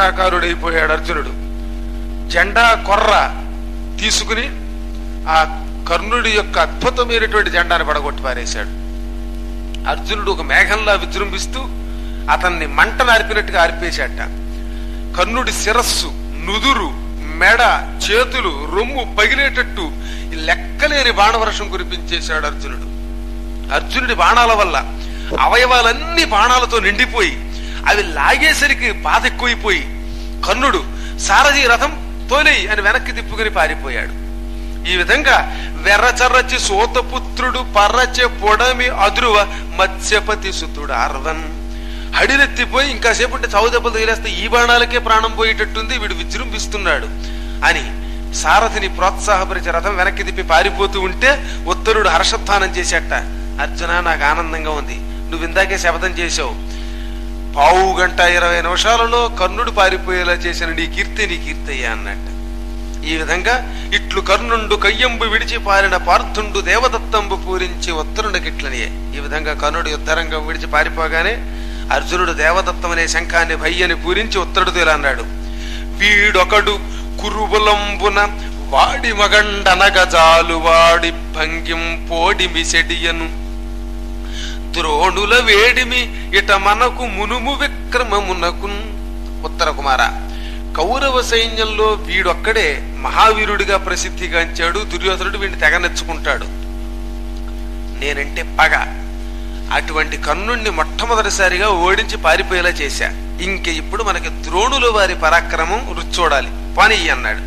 మహాభయంకరాకారుడైపోయాడు అర్జునుడు జెండా కొర్ర తీసుకుని ఆ కర్ణుడి యొక్క అద్భుతమైనటువంటి జెండాను పడగొట్టి పారేశాడు అర్జునుడు ఒక మేఘంలా విజృంభిస్తూ అతన్ని మంట నార్పినట్టుగా ఆర్పేశాట కర్ణుడి శిరస్సు నుదురు మెడ చేతులు రొమ్ము పగిలేటట్టు ఈ లెక్కలేని బాణవర్షం కురిపించేశాడు అర్జునుడు అర్జునుడి బాణాల వల్ల అవయవాలన్నీ బాణాలతో నిండిపోయి అవి లాగేసరికి బాధ ఎక్కువైపోయి కర్ణుడు సారథి రథం తోలేయి అని వెనక్కి తిప్పుకుని పారిపోయాడు ఈ విధంగా వెర్రచర్రచి సోతపుత్రుడు పర్రచె పొడమి అదురువ మత్స్యపతి సుతుడు అర్వన్ హడినెత్తిపోయి ఇంకాసేపు ఉంటే చావు దెబ్బలు తగిలేస్తే ఈ బాణాలకే ప్రాణం పోయేటట్టుంది వీడు విజృంభిస్తున్నాడు అని సారథిని ప్రోత్సాహపరిచే రథం వెనక్కి తిప్పి పారిపోతూ ఉంటే ఉత్తరుడు హర్షధ్వానం చేసేట అర్జున నాకు ఆనందంగా ఉంది నువ్వు ఇందాకే శపథం చేశావు పావు గంట ఇరవై నిమిషాలలో కర్ణుడు పారిపోయేలా చేసిన నీ కీర్తి నీ కీర్తి అయ్యా అన్నట్టు ఈ విధంగా ఇట్లు కర్ణుండు కయ్యంబు విడిచి పారిన పార్థుండు దేవదత్తంబు పూరించి ఉత్తరునికిట్లనియే ఈ విధంగా కర్ణుడు యుద్ధరంగం విడిచి పారిపోగానే అర్జునుడు దేవదత్తం అనే శంఖాన్ని భయ్యని పూరించి ఉత్తరుడు ఇలా అన్నాడు వీడొకడు కురుబులంబున వాడి మగండనగజాలు వాడి భంగిం పోడి మిసెడియను ద్రోణుల వేడిమి ఇట మనకు మునుము విక్రమమునకున్ ఉత్తర కుమార కౌరవ సైన్యంలో వీడొక్కడే మహావీరుడిగా ప్రసిద్ధిగాంచాడు దుర్యోధనుడు వీడిని తెగ నెచ్చుకుంటాడు నేనంటే పగ అటువంటి కర్ణుణ్ణి మొట్టమొదటిసారిగా ఓడించి పారిపోయేలా చేశా ఇంక ఇప్పుడు మనకి ద్రోణుల వారి పరాక్రమం రుచి చూడాలి పని అన్నాడు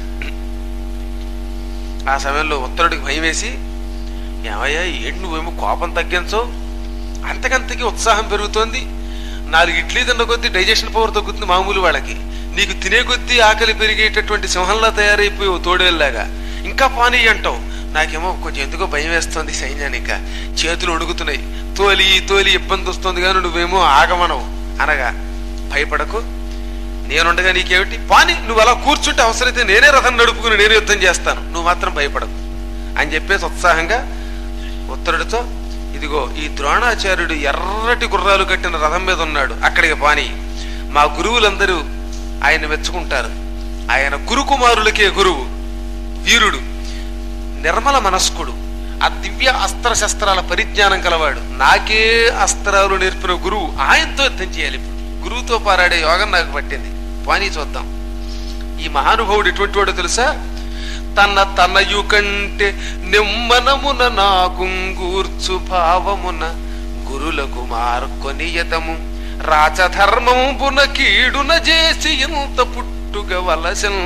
ఆ సమయంలో ఉత్తరుడికి భయం వేసి ఏమయ్యా ఏంటి నువ్వేమో కోపం తగ్గించవు అంతకంతకి ఉత్సాహం పెరుగుతోంది నాలుగు ఇడ్లీ తిన్న కొద్దీ డైజెషన్ పవర్ తగ్గుతుంది మామూలు వాళ్ళకి నీకు తినే కొద్దీ ఆకలి పెరిగేటటువంటి సింహంలా తయారైపోయావు తోడేళ్ళలాగా ఇంకా పానీ అంటావు నాకేమో కొంచెం ఎందుకో భయం వేస్తోంది సైన్యానిక చేతులు ఉడుకుతున్నాయి తోలి తోలి ఇబ్బంది వస్తుంది కానీ నువ్వేమో ఆగమనవు అనగా భయపడకు నేనుండగా నీకేమిటి పాని నువ్వు అలా కూర్చుంటే అవసరమైతే నేనే రథం నడుపుకుని నేనే యుద్ధం చేస్తాను నువ్వు మాత్రం భయపడకు అని చెప్పేసి ఉత్సాహంగా ఉత్తరుడితో ఇదిగో ఈ ద్రోణాచార్యుడు ఎర్రటి గుర్రాలు కట్టిన రథం మీద ఉన్నాడు అక్కడికి పాని మా గురువులందరూ ఆయన మెచ్చుకుంటారు ఆయన గురుకుమారులకే గురువు వీరుడు నిర్మల మనస్కుడు ఆ దివ్య అస్త్ర శస్త్రాల పరిజ్ఞానం కలవాడు నాకే అస్త్రాలు నేర్పిన గురువు ఆయనతో యుద్ధం చేయాలి ఇప్పుడు గురువుతో పారాడే యోగం నాకు పట్టింది పానీ చూద్దాం ఈ మహానుభావుడు ఎటువంటి వాడో తెలుసా తన తనయు కంటే నిమ్మనమున నాకుంగూర్చు భావమున గురులకు మార్కొనియతము రాచధర్మంబున కీడున చేసి ఇంత పుట్టుగ వలసన్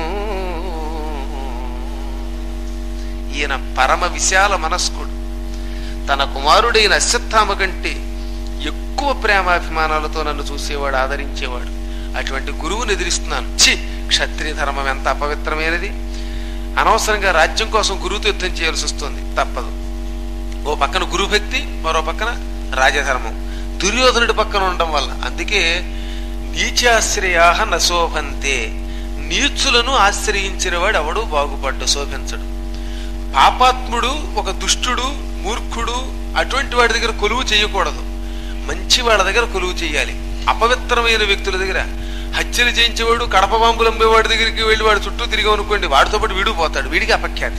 ఈయన పరమ విశాల మనస్కుడు తన కుమారుడైన అశ్వత్థామ కంటే ఎక్కువ ప్రేమాభిమానాలతో నన్ను చూసేవాడు ఆదరించేవాడు అటువంటి గురువుని ఎదిరిస్తున్నాను చి క్షత్రియ ధర్మం ఎంత అపవిత్రమైనది అనవసరంగా రాజ్యం కోసం గురువుతో యుద్ధం చేయాల్సి వస్తుంది తప్పదు ఓ పక్కన గురుభక్తి మరో పక్కన రాజధర్మం దుర్యోధనుడి పక్కన ఉండడం వల్ల అందుకే నీచాశ్రయా నశోభంతే నీచులను ఆశ్రయించిన వాడు ఎవడు బాగుపడ్డు శోభించడు పాపాత్ముడు ఒక దుష్టుడు మూర్ఖుడు అటువంటి వాడి దగ్గర కొలువు చేయకూడదు మంచి వాళ్ళ దగ్గర కొలువు చేయాలి అపవిత్రమైన వ్యక్తుల దగ్గర హత్యలు చేయించేవాడు కడప బాంబులు అమ్మేవాడి దగ్గరికి వెళ్ళి వాడు చుట్టూ తిరిగి అనుకోండి వాడితో పాటు వీడు పోతాడు వీడికి అపఖ్యాతి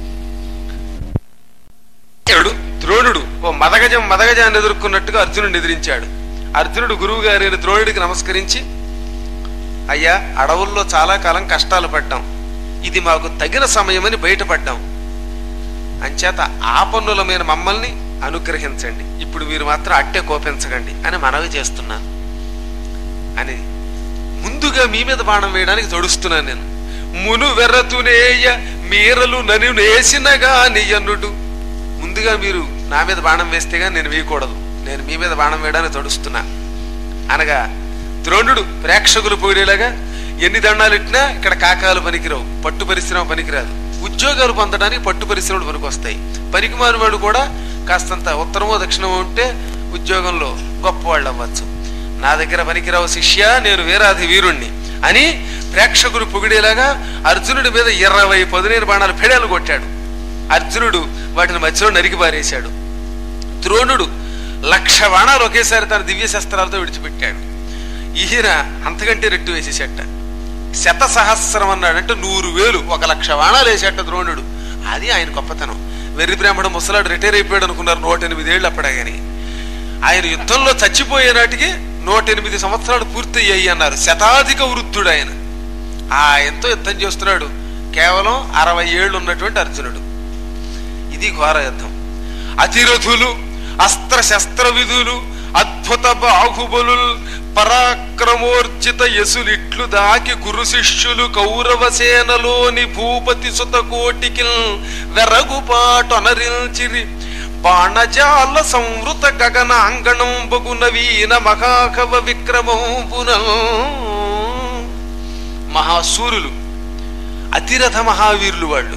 ఏడు ద్రోణుడు ఓ మదగజం మదగజాన్ని ఎదుర్కొన్నట్టుగా అర్జునుడిని ఎదిరించాడు అర్జునుడు గురువు గారైన ద్రోణుడికి నమస్కరించి అయ్యా అడవుల్లో చాలా కాలం కష్టాలు పడ్డాం ఇది మాకు తగిన సమయమని బయటపడ్డాం అంచేత ఆపన్నులమైన మమ్మల్ని అనుగ్రహించండి ఇప్పుడు మీరు మాత్రం అట్టే కోపించకండి అని మనవి చేస్తున్నాను అని ముందుగా మీ మీద బాణం వేయడానికి తొడుస్తున్నాను నేను మును వెర్రతునేయ మీరలు నన్ను నేసినగా నియనుడు ముందుగా మీరు నా మీద బాణం వేస్తేగా నేను వేయకూడదు నేను మీ మీద బాణం వేయడానికి తొడుస్తున్నా అనగా ద్రోణుడు ప్రేక్షకులు పోయేలాగా ఎన్ని దండాలు ఇట్టినా ఇక్కడ కాకాలు పనికిరావు పట్టు పరిశ్రమ పనికిరాదు ఉద్యోగాలు పొందడానికి పట్టు పరిశ్రమలు పనికొస్తాయి పనికిమారు వాడు కూడా కాస్తంత ఉత్తరమో దక్షిణమో ఉంటే ఉద్యోగంలో గొప్పవాళ్ళు అవ్వచ్చు నా దగ్గర పనికిరావు శిష్య నేను వీరాధి వీరుణ్ణి అని ప్రేక్షకులు పొగిడేలాగా అర్జునుడి మీద ఇరవై పదునైన బాణాలు ఫెడలు కొట్టాడు అర్జునుడు వాటిని మధ్యలో నరికి పారేశాడు ద్రోణుడు లక్ష బాణాలు ఒకేసారి తన దివ్య శస్త్రాలతో విడిచిపెట్టాడు ఈయన అంతకంటే రెట్టు వేసేసేట శత సహస్రం అన్నాడంటే నూరు వేలు ఒక లక్ష బాణాలు వేసేట ద్రోణుడు అది ఆయన గొప్పతనం వెర్రి బ్రాహ్మణ ముసలాడు రిటైర్ అయిపోయాడు అనుకున్నారు నూట ఎనిమిదేళ్ళు అప్పుడే కానీ ఆయన యుద్ధంలో చచ్చిపోయే నాటికి నూట ఎనిమిది సంవత్సరాలు పూర్తయ్యాయి అన్నారు శతాధిక వృద్ధుడు ఆయన ఆయనతో యుద్ధం చేస్తున్నాడు కేవలం అరవై ఏళ్ళు ఉన్నటువంటి అర్జునుడు ఇది ఘోర యుద్ధం అతిరథులు అస్త్ర శస్త్ర విధులు అద్భుత బాహుబలు పరాక్రమోర్జిత యసులిట్లు దాకి గురు శిష్యులు కౌరవ సేనలోని భూపతి సుత కోటికి వెరగుపాటు అనరిల్చిరి బాణజాల సంవృత గగన అంగణం బగు నవీన మహాకవ విక్రమంపున మహాసూరులు అతిరథ మహావీరులు వాళ్ళు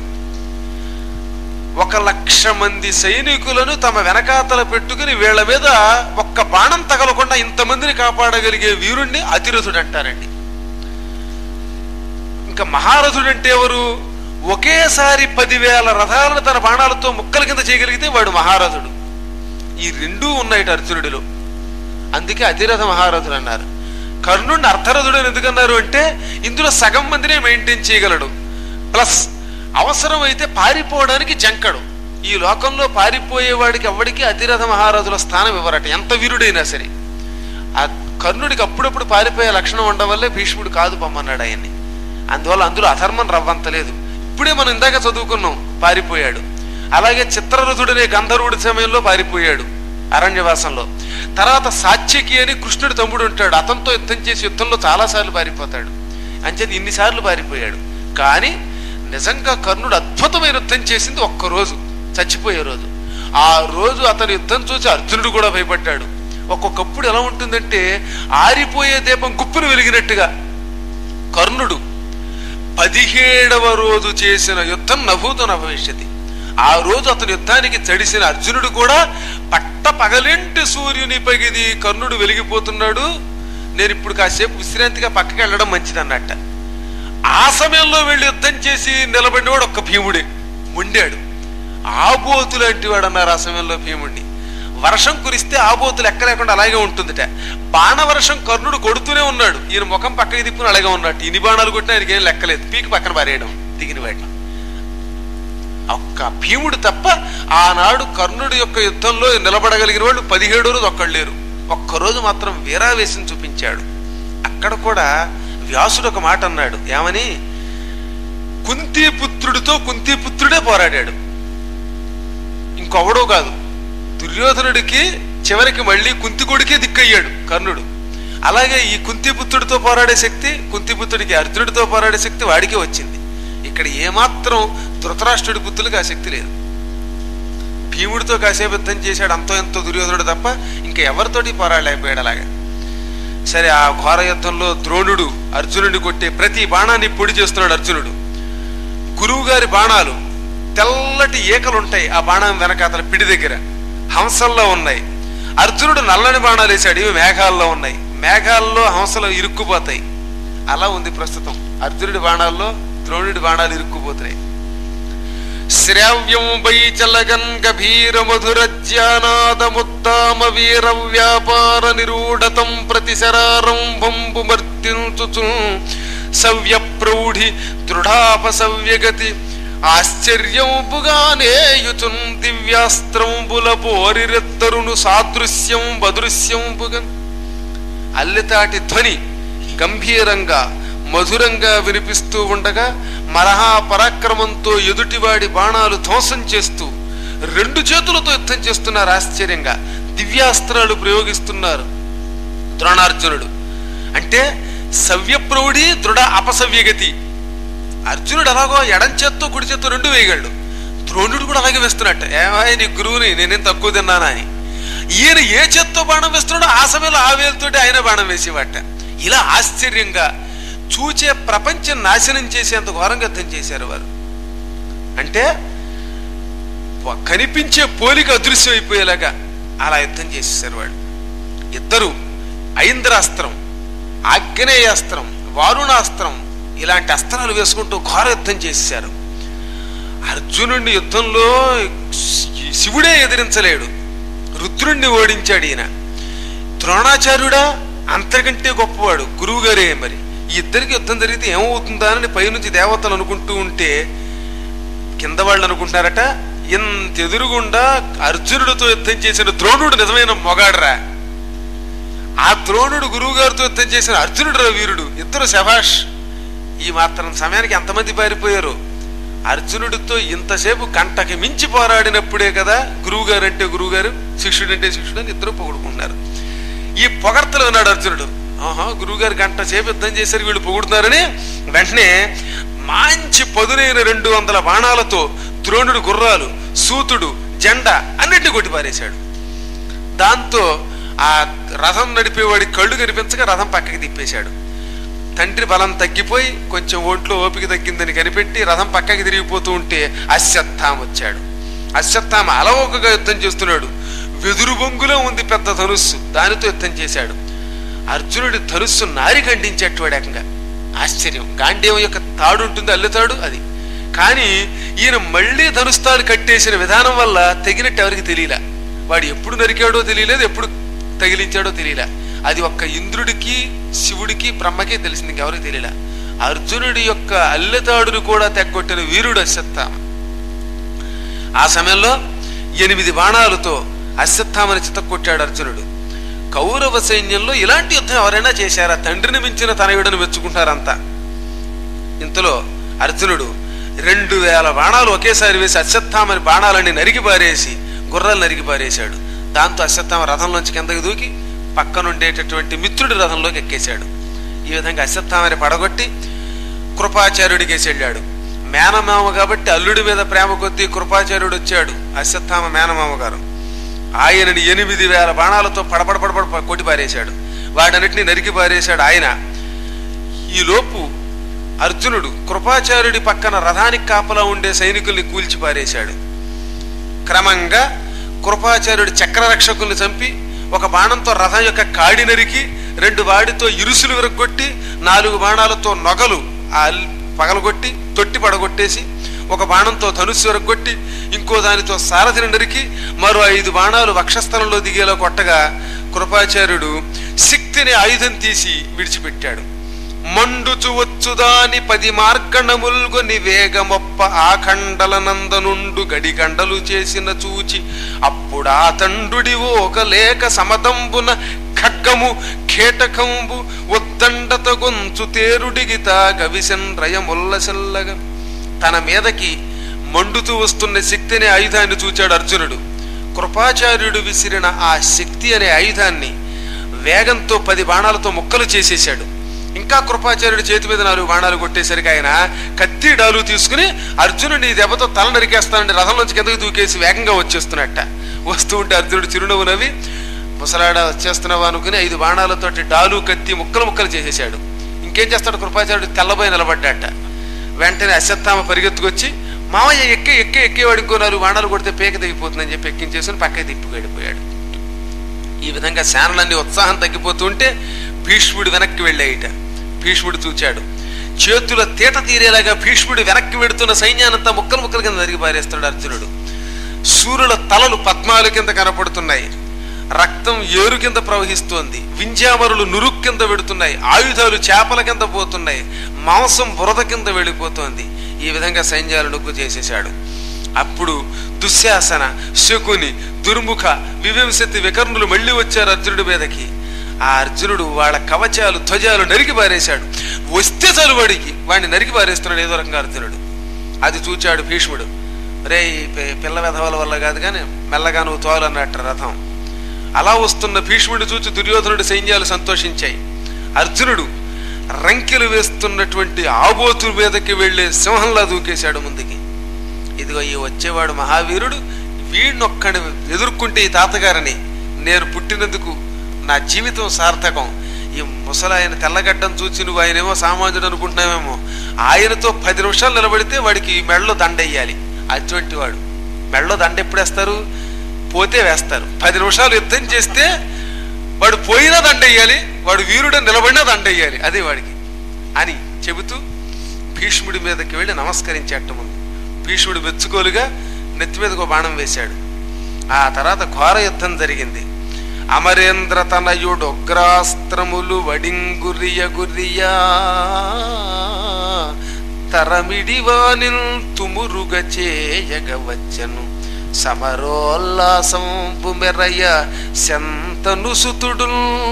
ఒక లక్ష మంది సైనికులను తమ వెనకాతల పెట్టుకుని వీళ్ళ మీద ఒక్క బాణం తగలకుండా ఇంతమందిని కాపాడగలిగే వీరుణ్ణి అతిరథుడు అంటారండి ఇంకా మహారథుడు అంటే ఎవరు ఒకేసారి పదివేల రథాలను తన బాణాలతో ముక్కల కింద చేయగలిగితే వాడు మహారథుడు ఈ రెండూ ఉన్నాయి అర్జునుడిలో అందుకే అతిరథ మహారథుడు అన్నారు కర్ణుడిని అర్థరథుడు అని ఎందుకన్నారు అంటే ఇందులో సగం మందినే మెయింటైన్ చేయగలడు ప్లస్ అవసరమైతే పారిపోవడానికి జంకడు ఈ లోకంలో పారిపోయేవాడికి ఎవడికి అతిరథ మహారాజుల స్థానం ఇవ్వరట ఎంత వీరుడైనా సరే ఆ కర్ణుడికి అప్పుడప్పుడు పారిపోయే లక్షణం ఉండడం వల్లే భీష్ముడు కాదు పొమ్మన్నాడు ఆయన్ని అందువల్ల అందులో అధర్మం రవ్వంతలేదు ఇప్పుడే మనం ఇందాక చదువుకున్నాం పారిపోయాడు అలాగే చిత్రరథుడనే గంధర్వుడి సమయంలో పారిపోయాడు అరణ్యవాసంలో తర్వాత సాత్యకి అని కృష్ణుడి తమ్ముడు ఉంటాడు అతనితో యుద్ధం చేసి యుద్ధంలో చాలాసార్లు పారిపోతాడు అంచేది ఇన్నిసార్లు పారిపోయాడు కానీ నిజంగా కర్ణుడు అద్భుతమైన యుద్ధం చేసింది ఒక్క రోజు చచ్చిపోయే రోజు ఆ రోజు అతని యుద్ధం చూసి అర్జునుడు కూడా భయపడ్డాడు ఒక్కొక్కప్పుడు ఎలా ఉంటుందంటే ఆరిపోయే దీపం గుప్పును వెలిగినట్టుగా కర్ణుడు పదిహేడవ రోజు చేసిన యుద్ధం నభూతో నభవిష్యతి ఆ రోజు అతని యుద్ధానికి చడిసిన అర్జునుడు కూడా పట్ట పగలింటి సూర్యుని పగిది కర్ణుడు వెలిగిపోతున్నాడు నేను ఇప్పుడు కాసేపు విశ్రాంతిగా పక్కకి వెళ్ళడం మంచిది అన్నట్ట ఆ సమయంలో వెళ్ళి యుద్ధం చేసి నిలబడినవాడు ఒక్క భీముడే ఉండాడు ఆబోతు లాంటి వాడు అన్నారు ఆ సమయంలో భీముడిని వర్షం కురిస్తే ఆబోతులు ఎక్క లేకుండా అలాగే ఉంటుందిట బాణవర్షం కర్ణుడు కొడుతూనే ఉన్నాడు ఈయన ముఖం పక్కకి తిప్పుని అలాగే ఉన్నట్టు ఇన్ని బాణాలు కొట్టినా ఆయనకి ఏం లెక్కలేదు పీకి పక్కన పారేయడం దిగిన వాటిని ఒక్క భీముడు తప్ప ఆనాడు కర్ణుడి యొక్క యుద్ధంలో నిలబడగలిగిన వాళ్ళు పదిహేడు రోజు ఒక్కళ్ళు లేరు ఒక్కరోజు మాత్రం వీరావేశం చూపించాడు అక్కడ కూడా వ్యాసుడు ఒక మాట అన్నాడు ఏమని కుంతీపుత్రుడితో కుంతీపుత్రుడే పోరాడాడు ఇంకొవడో కాదు దుర్యోధనుడికి చివరికి మళ్ళీ కుంతికొడికే దిక్కయ్యాడు కర్ణుడు అలాగే ఈ కుంతిపుత్రుడితో పోరాడే శక్తి కుంతిపుత్రుడికి అర్జునుడితో పోరాడే శక్తి వాడికే వచ్చింది ఇక్కడ ఏమాత్రం ధృతరాష్ట్రుడి పుత్రులకు ఆ శక్తి లేదు భీముడితో కాసేపు యుద్ధం చేశాడు అంతో ఎంతో దుర్యోధనుడు తప్ప ఇంకా ఎవరితోటి పోరాడలేకపోయాడు అలాగా సరే ఆ ఘోర యుద్ధంలో ద్రోణుడు అర్జునుడిని కొట్టే ప్రతి బాణాన్ని పొడి చేస్తున్నాడు అర్జునుడు గురువు గారి బాణాలు తెల్లటి ఏకలు ఉంటాయి ఆ బాణం వెనకాతల పిడి దగ్గర హంసల్లో ఉన్నాయి అర్జునుడు నల్లని బాణాలు వేశాడు ఇవి మేఘాల్లో ఉన్నాయి మేఘాల్లో హంసలు ఇరుక్కుపోతాయి అలా ఉంది ప్రస్తుతం అర్జునుడి బాణాల్లో ద్రోణుడి బాణాలు ఇరుక్కుపోతున్నాయి శ్రావ్యం వైచలగన్ గభీర మధురజ్యానాదముత్తామ వీర వ్యాపార నిరూఢతం ప్రతి శరారంభంబు మర్తించుచు సవ్య ప్రౌఢి దృఢాపసవ్యగతి ఆశ్చర్యంబుగానేయుచున్ దివ్యాస్త్రంబుల పోరిరెద్దరును సాదృశ్యం బదృశ్యంబుగన్ అల్లెతాటి ధ్వని గంభీరంగా మధురంగా వినిపిస్తూ ఉండగా మరహా పరాక్రమంతో ఎదుటివాడి బాణాలు ధ్వంసం చేస్తూ రెండు చేతులతో యుద్ధం చేస్తున్నారు ఆశ్చర్యంగా దివ్యాస్త్రాలు ప్రయోగిస్తున్నారు ద్రోణార్జునుడు అంటే సవ్యప్రౌఢి దృఢ అపసవ్యగతి అర్జునుడు అలాగో ఎడం చేత్తో కుడి చేత్తో రెండు వేయగలడు ద్రోణుడు కూడా అలాగే వేస్తున్నట్ట ఏమాయ నీ గురువుని నేనేం తక్కువ తిన్నానా అని ఈయన ఏ చేత్తో బాణం వేస్తున్నాడో ఆ సమయంలో ఆ వేలుతోటి ఆయన బాణం వేసేవాట ఇలా ఆశ్చర్యంగా చూచే ప్రపంచం నాశనం చేసేంత ఘోరంగా యుద్ధం చేశారు వారు అంటే వ- కనిపించే పోలిక అదృశ్యం అయిపోయేలాగా అలా యుద్ధం చేసేసారు వాడు ఇద్దరు ఐంద్రాస్త్రం ఆగ్నేయాస్త్రం వారుణాస్త్రం ఇలాంటి అస్త్రాలు వేసుకుంటూ ఘోర యుద్ధం చేసేశారు అర్జునుడిని యుద్ధంలో శి- శివుడే ఎదిరించలేడు రుద్రుణ్ణి ఓడించాడు ఈయన ద్రోణాచార్యుడా అంతకంటే గొప్పవాడు గురువు గారే మరి ఈ ఇద్దరికి యుద్ధం జరిగితే ఏమవుతుందా అని పైనుంచి దేవతలు అనుకుంటూ ఉంటే కింద వాళ్ళు అనుకుంటున్నారట ఇంత ఎదురుగుండా అర్జునుడితో యుద్ధం చేసిన ద్రోణుడు నిజమైన మొగాడరా ఆ ద్రోణుడు గురువు గారితో యుద్ధం చేసిన అర్జునుడు రా వీరుడు ఇద్దరు శభాష్ ఈ మాత్రం సమయానికి ఎంతమంది పారిపోయారు అర్జునుడితో ఇంతసేపు గంటకి మించి పోరాడినప్పుడే కదా గురువు గారు అంటే గురువు గారు శిష్యుడు అంటే శిష్యుడు అని ఇద్దరు పొగుడుకున్నారు ఈ పొగడ్తలో ఉన్నాడు అర్జునుడు ఆహా గురువు గారు గంట సేపు యుద్ధం చేశారు వీళ్ళు పొగుడుతున్నారని వెంటనే మంచి పదునైన రెండు వందల బాణాలతో ద్రోణుడు గుర్రాలు సూతుడు జెండా అన్నిటిని కొట్టి పారేశాడు దాంతో ఆ రథం నడిపేవాడి కళ్ళు కనిపించక రథం పక్కకి తిప్పేశాడు తండ్రి బలం తగ్గిపోయి కొంచెం ఒంట్లో ఓపిక తగ్గిందని కనిపెట్టి రథం పక్కకి తిరిగిపోతూ ఉంటే అశ్వత్థామ వచ్చాడు అశ్వత్థామ అలవోకగా యుద్ధం చేస్తున్నాడు వెదురు బొంగులో ఉంది పెద్ద ధనుస్సు దానితో యుద్ధం చేశాడు అర్జునుడి ధనుస్సు నారి ఖండించేటవాడు ఏకంగా ఆశ్చర్యం గాంధీవం యొక్క తాడు ఉంటుంది అల్లుతాడు అది కానీ ఈయన మళ్ళీ ధనుస్తాడు కట్టేసిన విధానం వల్ల తెగినట్టు ఎవరికి తెలియలా వాడు ఎప్పుడు నరికాడో తెలియలేదు ఎప్పుడు తగిలించాడో తెలియలా అది ఒక్క ఇంద్రుడికి శివుడికి బ్రహ్మకి తెలిసింది ఇంకెవరికి తెలియలా అర్జునుడి యొక్క అల్లెతాడును కూడా తెగ్గొట్టిన వీరుడు అశ్వత్థామ ఆ సమయంలో ఎనిమిది బాణాలతో అశ్వత్థామని చితక్కొట్టాడు అర్జునుడు కౌరవ సైన్యంలో ఇలాంటి యుద్ధం ఎవరైనా చేశారా తండ్రిని మించిన తనయుడను మెచ్చుకుంటారంతా ఇంతలో అర్జునుడు రెండు వేల బాణాలు ఒకేసారి వేసి అశ్వత్థామని బాణాలన్నీ నరికి పారేసి గుర్రాలు నరికి పారేశాడు దాంతో అశ్వత్థామ రథంలోంచి కిందకి దూకి పక్కనుండేటటువంటి మిత్రుడి రథంలోకి ఎక్కేశాడు ఈ విధంగా అశ్వత్థామని పడగొట్టి కృపాచార్యుడికి వేసి వెళ్ళాడు మేనమామ కాబట్టి అల్లుడి మీద ప్రేమ కొద్దీ కృపాచార్యుడు వచ్చాడు అశ్వత్థామ మేనమామ గారు ఆయనని ఎనిమిది వేల బాణాలతో పడపడ పడపడ కొట్టి పారేశాడు వాడన్నిటిని నరికి పారేశాడు ఆయన ఈ లోపు అర్జునుడు కృపాచార్యుడి పక్కన రథానికి కాపలా ఉండే సైనికుల్ని కూల్చి పారేశాడు క్రమంగా కృపాచార్యుడి చక్రరక్షకుల్ని చంపి ఒక బాణంతో రథం యొక్క కాడి నరికి రెండు వాడితో ఇరుసులు విరగొట్టి నాలుగు బాణాలతో నొగలు ఆ అల్- పగలగొట్టి తొట్టి పడగొట్టేసి ఒక బాణంతో ధనుస్సు విరగొట్టి ఇంకో దానితో సారథిని నరికి మరో ఐదు బాణాలు వక్షస్థలంలో దిగేలా కొట్టగా కృపాచార్యుడు శక్తిని ఆయుధం తీసి విడిచిపెట్టాడు మండుచు వచ్చుదాని పది మార్గణముల్గొని వేగమొప్ప ఆఖండల నందనుండు గడిగండలు చేసిన చూచి అప్పుడా తండ్రుడి ఓక లేక సమదంబున ఖడ్గము ఖేటకంబు ఉద్దండత గొంచు తేరుడిగిత గవిసెన్ రయముల్లసెల్లగా తన మీదకి మండుతూ వస్తున్న శక్తి అనే ఆయుధాన్ని చూచాడు అర్జునుడు కృపాచార్యుడు విసిరిన ఆ శక్తి అనే ఆయుధాన్ని వేగంతో పది బాణాలతో ముక్కలు చేసేశాడు ఇంకా కృపాచార్యుడి చేతి మీద నాలుగు బాణాలు కొట్టేసరికి ఆయన కత్తి డాలు తీసుకుని అర్జునుడి ఈ దెబ్బతో తల నరికేస్తానంటే రథంలోంచి కిందకి దూకేసి వేగంగా వచ్చేస్తున్నట్ట వస్తూ ఉంటే అర్జునుడు చిరునవ్వు నవ్వి ముసలాడ వచ్చేస్తున్నావా అనుకుని ఐదు బాణాలతోటి డాలు కత్తి ముక్కలు ముక్కలు చేసేశాడు ఇంకేం చేస్తాడు కృపాచార్యుడు తెల్లబోయి నిలబడ్డాట వెంటనే అశ్వత్థామ పరిగెత్తుకొచ్చి మామయ్య ఎక్కే ఎక్కే ఎక్కేవాడు ఇంకో నాలుగు బాణాలు కొడితే పేక తెగిపోతుందని చెప్పి ఎక్కించేసుకుని పక్కకి తిప్పి వెళ్ళిపోయాడు ఈ విధంగా సేనలన్నీ ఉత్సాహం తగ్గిపోతుంటే భీష్ముడు వెనక్కి వెళ్ళాయిట భీష్ముడు చూచాడు చేతుల తీట తీరేలాగా భీష్ముడు వెనక్కి వెడుతున్న సైన్యానంతా ముక్కలు ముక్కల కింద నరిగి పారేస్తాడు అర్జునుడు సూర్యుల తలలు పద్మాల కింద కనపడుతున్నాయి రక్తం ఏరు కింద ప్రవహిస్తోంది వింజామరులు నురుక్ కింద వెడుతున్నాయి ఆయుధాలు చేపల కింద పోతున్నాయి మాంసం బురద కింద వెళ్ళిపోతోంది ఈ విధంగా సైన్యాలు నుగ్గు చేసేశాడు అప్పుడు దుశ్శాసన శకుని దుర్ముఖ వివింశతి వికర్ణులు మళ్ళీ వచ్చారు అర్జునుడి మీదకి ఆ అర్జునుడు వాళ్ళ కవచాలు ధ్వజాలు నరికి పారేశాడు వస్తే చాలు వాడికి వాడిని నరికి పారేస్తున్నాడు ఏదో రకంగా అర్జునుడు అది చూచాడు భీష్ముడు రే పిల్ల వెధవల వల్ల కాదు కానీ మెల్లగా నువ్వు తోలు అన్నట్టు రథం అలా వస్తున్న భీష్ముడు చూచి దుర్యోధనుడి సైన్యాలు సంతోషించాయి అర్జునుడు రంకెలు వేస్తున్నటువంటి ఆబోతు మీదకి వెళ్లే సింహంలా దూకేశాడు ముందుకి ఇదిగో ఈ వచ్చేవాడు మహావీరుడు వీడినొక్కడి ఎదుర్కొంటే ఈ తాతగారిని నేను పుట్టినందుకు నా జీవితం సార్థకం ఈ ముసలాయన తెల్లగడ్డం చూచి నువ్వు ఆయనేమో సామాన్యుడు అనుకుంటున్నావేమో ఆయనతో పది నిమిషాలు నిలబడితే వాడికి మెడలో దండ వేయాలి అటువంటి వాడు మెడలో దండ ఎప్పుడు వేస్తారు పోతే వేస్తారు పది నిమిషాలు యుద్ధం చేస్తే వాడు పోయినా దండ వేయాలి వాడు వీరుడు నిలబడినా దండ వేయాలి అదే వాడికి అని చెబుతూ భీష్ముడి మీదకి వెళ్ళి నమస్కరించేట ముందు భీష్ముడు మెచ్చుకోలుగా నెత్తి మీదకు ఒక బాణం వేశాడు ఆ తర్వాత ఘోర యుద్ధం జరిగింది అమరేంద్ర తనయుడు ఉగ్రాస్త్రములు వడింగురియ గురియా తరమిడివానిల్ తుమురుగ చేయగవచ్చను సమరోల్లాసం మెరయ శంతనుసుతుడు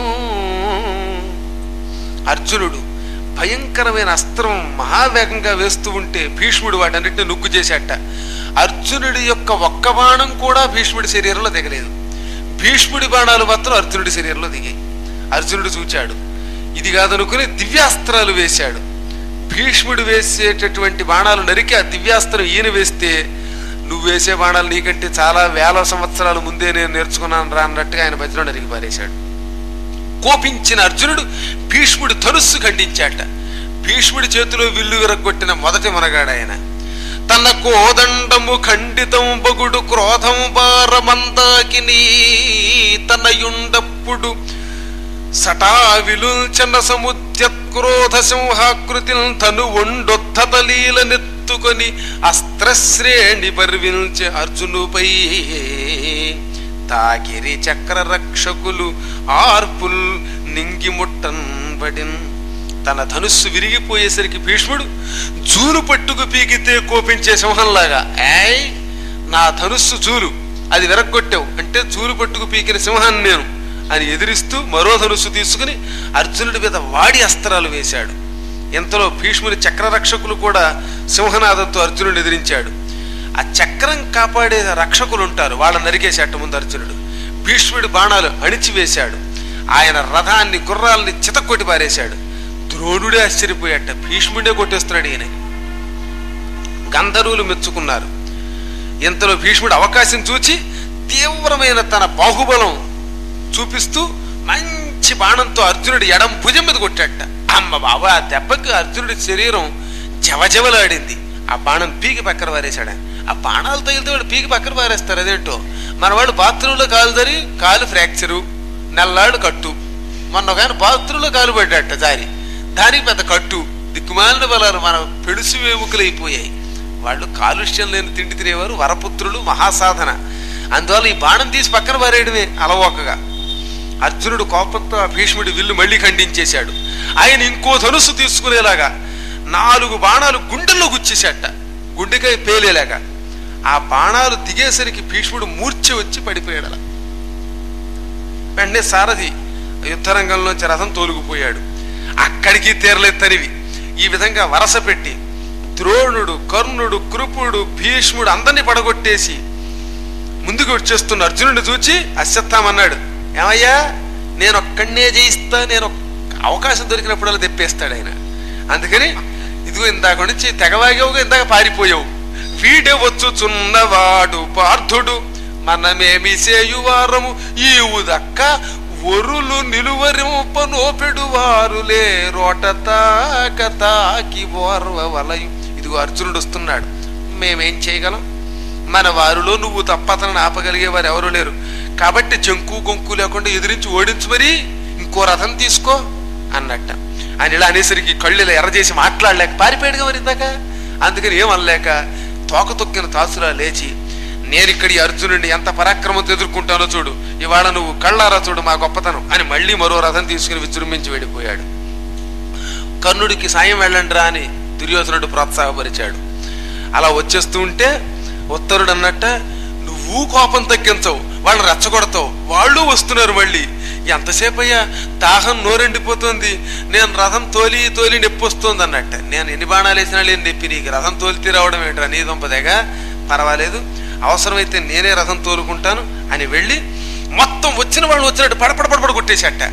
అర్జునుడు భయంకరమైన అస్త్రం మహావేగంగా వేస్తూ ఉంటే భీష్ముడు వాటన్నిటిని నుగ్గు చేశాట అర్జునుడి యొక్క ఒక్క బాణం కూడా భీష్ముడి శరీరంలో దిగలేదు భీష్ముడి బాణాలు మాత్రం అర్జునుడి శరీరంలో దిగాయి అర్జునుడు చూచాడు ఇది కాదనుకుని దివ్యాస్త్రాలు వేశాడు భీష్ముడు వేసేటటువంటి బాణాలు నరికి ఆ దివ్యాస్త్రం ఈయన వేస్తే నువ్వు వేసే బాణాలు నీకంటే చాలా వేల సంవత్సరాల ముందే నేను నేర్చుకున్నాను రా అన్నట్టుగా ఆయన మధ్యలో నరికి పారేశాడు కోపించిన అర్జునుడు భీష్ముడి ధనుస్సు ఖండించాట భీష్ముడి చేతిలో విల్లు విరగొట్టిన మొదటి మనగాడాయన తన కోదండము ఖండితం బగుడు క్రోధం బారమందాకిని తనయుండప్పుడు సటావిలుల్చన సముద్యత్క్రోధ సింహాకృతి తను ఒండొత్తలీల నెత్తుకొని అస్త్రశ్రేణి పరివిల్చే అర్జునుపై తాకిరి చక్ర రక్షకులు ఆర్పుల్ నింగి ముట్టన్బడిన్ తన ధనుస్సు విరిగిపోయేసరికి భీష్ముడు జూలు పట్టుకు పీకితే కోపించే సింహంలాగా ఏయ్ నా ధనుస్సు జూలు అది విరగ్గొట్టావు అంటే జూలు పట్టుకు పీకిన సింహాన్ని నేను అని ఎదిరిస్తూ మరో ధనుస్సు తీసుకుని అర్జునుడి మీద వాడి అస్త్రాలు వేశాడు ఇంతలో భీష్ముని చక్రరక్షకులు కూడా సింహనాదంతో అర్జునుడిని ఎదిరించాడు ఆ చక్రం కాపాడే రక్షకులు ఉంటారు వాళ్ళని నరికేసేట ముందు అర్జునుడు భీష్ముడి బాణాలు అణిచివేశాడు ఆయన రథాన్ని గుర్రాల్ని చితక్కొట్టి పారేశాడు ద్రోణుడే ఆశ్చర్యపోయాట భీష్ముడే కొట్టేస్తున్నాడు ఈయన గంధర్వులు మెచ్చుకున్నారు ఇంతలో భీష్ముడు అవకాశం చూచి తీవ్రమైన తన బాహుబలం చూపిస్తూ మంచి బాణంతో అర్జునుడి ఎడం భుజం మీద కొట్టాట అమ్మ బాబా ఆ దెబ్బకి అర్జునుడి శరీరం జవజవలాడింది ఆ బాణం పీకి పక్కన పారేశాడు ఆయన. ఆ బాణాలు తగిలితే వాడు పీకి పక్కన పారేస్తారు అదేంటో మన వాడు బాత్రూంలో కాలు దరి కాలు ఫ్రాక్చరు నెల్లాడు కట్టు మొన్న ఒక ఆయన బాత్రూంలో కాలు పడ్డాట జారి దానికి పెద్ద కట్టు దిక్కుమాలిన బలాలు మన పెడుసు వేముకలు అయిపోయాయి వాళ్ళు కాలుష్యం లేని తిండి తినేవారు వరపుత్రులు మహాసాధన అందువల్ల ఈ బాణం తీసి పక్కన పారేయడమే అలవోకగా అర్జునుడు కోపంతో ఆ భీష్ముడి విల్లు మళ్ళీ ఖండించేశాడు ఆయన ఇంకో ధనుస్సు తీసుకునేలాగా నాలుగు బాణాలు గుండెల్లో గుచ్చేశాట గుండెకాయ పేలేలాగా ఆ బాణాలు దిగేసరికి భీష్ముడు మూర్ఛ వచ్చి పడిపోయాడు అలా వెంటనే సారథి యుద్ధరంగంలోంచి రథం తోలుకుపోయాడు అక్కడికి తీరలేదు తనివి ఈ విధంగా వరస పెట్టి ద్రోణుడు కర్ణుడు కృపుడు భీష్ముడు అందరినీ పడగొట్టేసి ముందుకు వచ్చేస్తున్న అర్జునుడిని చూచి అశ్వత్థామన్నాడు ఏమయ్యా నేను ఒక్కడనే జయిస్తా నేను ఒక్క అవకాశం దొరికినప్పుడల్లా తెప్పేస్తాడు ఆయన అందుకని ఇదిగో ఇందాక నుంచి తెగవాగావుగా ఇందాక పారిపోయావు వీడే వచ్చుచున్నవాడు పార్థుడు మనమేమి చేయువారము ఈ ఉదక్క ఒరులు నిలువరింపనోపెడు వారులే రోట తాక తాకి ఓర్వ వలయు ఇదిగో అర్జునుడు వస్తున్నాడు మేమేం చేయగలం మన వారిలో నువ్వు తప్ప అతను ఆపగలిగే వారు ఎవరు లేరు కాబట్టి జంకు గొంకు లేకుండా ఎదిరించి ఓడించు మరి ఇంకో రథం తీసుకో అన్నట్ట ఆయన ఇలా అనేసరికి కళ్ళు ఇలా ఎర్రజేసి మాట్లాడలేక పారిపోయాడుగా మరి ఇందాక అందుకని ఏమనలేక తోక తొక్కిన తాసులా లేచి నేను ఇక్కడ ఈ అర్జునుడిని ఎంత పరాక్రమంతో ఎదుర్కొంటానో చూడు ఇవాళ నువ్వు కళ్ళారా చూడు మా గొప్పతనం అని మళ్ళీ మరో రథం తీసుకుని విజృంభించి వెళ్ళిపోయాడు కర్ణుడికి సాయం వెళ్ళండిరా అని దుర్యోధనుడు ప్రోత్సాహపరిచాడు అలా వచ్చేస్తూ ఉంటే ఉత్తరుడు అన్నట్ట నువ్వు కోపం తగ్గించవు వాళ్ళని రెచ్చగొడతావు వాళ్ళు వస్తున్నారు మళ్ళీ ఎంతసేపు అయ్యా దాహం నోరెండిపోతుంది నేను రథం తోలి తోలి నొప్పి వస్తుంది అన్నట్ట నేను ఎన్ని బాణాలు వేసినా లేని నొప్పి నీకు రథం తోలితే రావడం ఏంట్రా నీ దుంపదేగా పర్వాలేదు అవసరమైతే నేనే రథం తోలుకుంటాను అని వెళ్ళి మొత్తం వచ్చిన వాళ్ళు వచ్చినట్టు పడపడ పడపడ కొట్టేశాట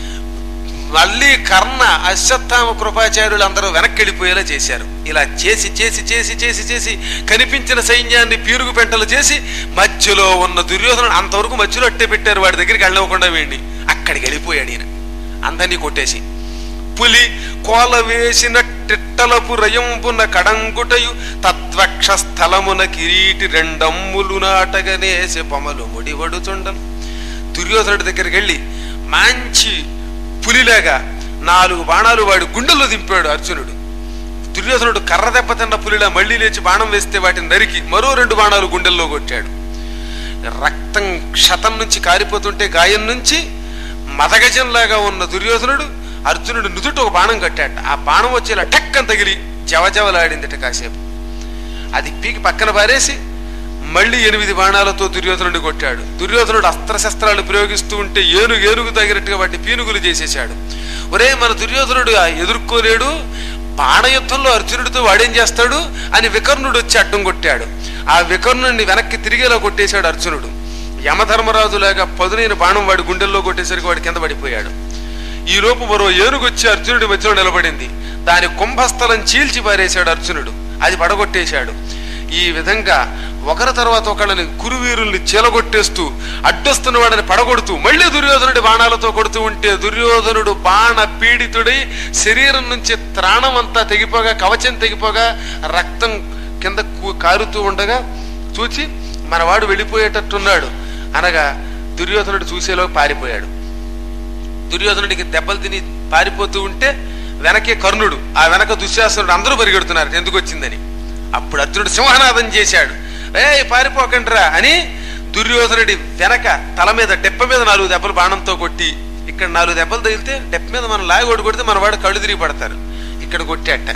మళ్ళీ కర్ణ అశ్వత్థామ కృపాచార్యులు అందరూ వెనక్కి వెళ్ళిపోయేలా చేశారు ఇలా చేసి చేసి చేసి చేసి చేసి కనిపించిన సైన్యాన్ని పీరుగు పెంటలు చేసి మధ్యలో ఉన్న దుర్యోధనుడు అంతవరకు మధ్యలో అట్టే పెట్టారు వాడి దగ్గరికి వెళ్ళకుండా వేయండి అక్కడికి వెళ్ళిపోయాడు ఈయన అందరినీ కొట్టేసి పులి కోల వేసిన టిట్టలపు రయంబున కడంగుటయు తద్వక్ష స్థలమున కిరీటి రెండమ్ములు నాటగనేసి పొమలు ముడివడుచుండను దుర్యోధనుడి దగ్గరికి వెళ్ళి మంచి పులిలాగా నాలుగు బాణాలు వాడి గుండెల్లో దింపాడు అర్జునుడు దుర్యోధనుడు కర్ర దెబ్బ తిన్న పులిలా మళ్ళీ లేచి బాణం వేస్తే వాటిని నరికి మరో రెండు బాణాలు గుండెల్లో కొట్టాడు రక్తం క్షతం నుంచి కారిపోతుంటే గాయం నుంచి మదగజంలాగా ఉన్న దుర్యోధనుడు అర్జునుడు నుదుట ఒక బాణం కట్టాడు ఆ బాణం వచ్చి ఇలా టక్కని తగిలి జవజవలాడిందిట కాసేపు అది పీకి పక్కన పారేసి మళ్ళీ ఎనిమిది బాణాలతో దుర్యోధనుడిని కొట్టాడు దుర్యోధనుడు అస్త్రశస్త్రాలు ప్రయోగిస్తూ ఉంటే ఏనుగు ఏనుగు తగినట్టుగా వాటిని పీనుగులు చేసేశాడు ఒరే మన దుర్యోధనుడు ఆ ఎదుర్కోలేడు బాణయుద్ధంలో అర్జునుడితో వాడేం చేస్తాడు అని వికర్ణుడు వచ్చి అడ్డం కొట్టాడు ఆ వికర్ణుడిని వెనక్కి తిరిగేలా కొట్టేశాడు అర్జునుడు యమధర్మరాజులాగా పదునైన బాణం వాడి గుండెల్లో కొట్టేసరికి వాడి కింద పడిపోయాడు ఈ లోపు మరో ఏనుగు వచ్చి అర్జునుడి మధ్యలో నిలబడింది దాని కుంభస్థలం చీల్చి పారేశాడు అర్జునుడు అది పడగొట్టేశాడు ఈ విధంగా ఒకరి తర్వాత ఒకళ్ళని కురువీరుల్ని చీలగొట్టేస్తూ అడ్డొస్తున్న వాడిని పడగొడుతూ మళ్ళీ దుర్యోధనుడి బాణాలతో కొడుతూ ఉంటే దుర్యోధనుడు బాణ పీడితుడై శరీరం నుంచి త్రాణం అంతా తెగిపోగా కవచం తెగిపోగా రక్తం కింద కు- కారుతూ ఉండగా చూచి మనవాడు వెళ్ళిపోయేటట్టున్నాడు అనగా దుర్యోధనుడు చూసేలో పారిపోయాడు దుర్యోధనుడికి దెబ్బలు తిని పారిపోతూ ఉంటే వెనకే కర్ణుడు ఆ వెనక దుశ్శాసనుడు అందరూ పరిగెడుతున్నారు ఎందుకు వచ్చిందని అప్పుడు అర్జునుడు సింహనాదం చేశాడు ఏ పారిపోకండ్రా అని దుర్యోధనుడి వెనక తల మీద డెప్ప మీద నాలుగు దెబ్బలు బాణంతో కొట్టి ఇక్కడ నాలుగు దెబ్బలు తగిలితే డెప్ప మీద మనం లాగి కొట్టి కొడితే మన వాడు కళ్ళు తిరిగి పడతారు ఇక్కడ కొట్టాట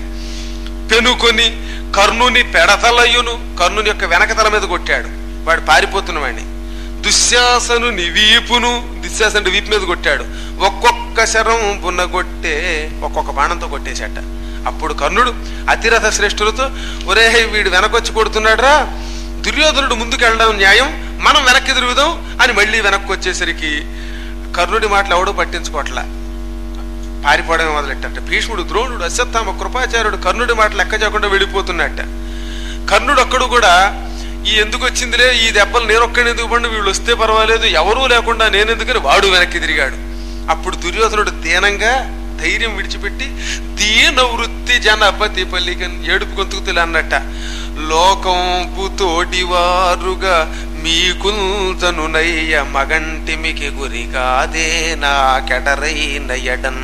పెనుకొని కర్ణుని పెడతలయ్యును కర్ణుని యొక్క వెనక తల మీద కొట్టాడు వాడు పారిపోతున్న వాడిని దుశ్శాసనుని వీపును దుశ్శాసనుడి వీపు మీద కొట్టాడు ఒక్కొక్క శరం బున్నగొట్టే ఒక్కొక్క బాణంతో కొట్టేశాట అప్పుడు కర్ణుడు అతిరథ శ్రేష్ఠులతో ఒరే వీడు వెనకొచ్చి కొడుతున్నాడురా దుర్యోధనుడు ముందుకు వెళ్ళడం న్యాయం మనం వెనక్కి తిరుగుదాం అని మళ్ళీ వెనక్కి వచ్చేసరికి కర్ణుడి మాటలు ఎవడో పట్టించుకోవట్లా పారిపోవడమే మొదలెట్టట భీష్ముడు ద్రోణుడు అశ్వత్థామ కృపాచార్యుడు కర్ణుడి మాట లెక్క చేయకుండా వెళ్ళిపోతున్నట్ట కర్ణుడు అక్కడు కూడా ఈ ఎందుకు వచ్చిందిలే ఈ దెబ్బలు నేను ఒక్కడిని ఎందుకు పండు వీళ్ళు వస్తే పర్వాలేదు ఎవరూ లేకుండా నేను ఎందుకని వాడు వెనక్కి తిరిగాడు అప్పుడు దుర్యోధనుడు దీనంగా ధైర్యం విడిచిపెట్టి దీన వృత్తి జనపతి పల్లికన్ ఏడుపు గొంతుకుతులు అన్నట్ట లోకంపు తోటివారుగా మీకుంతను నయ్య మగంటిమికి గురి కాదే నా కెడరైన ఎడన్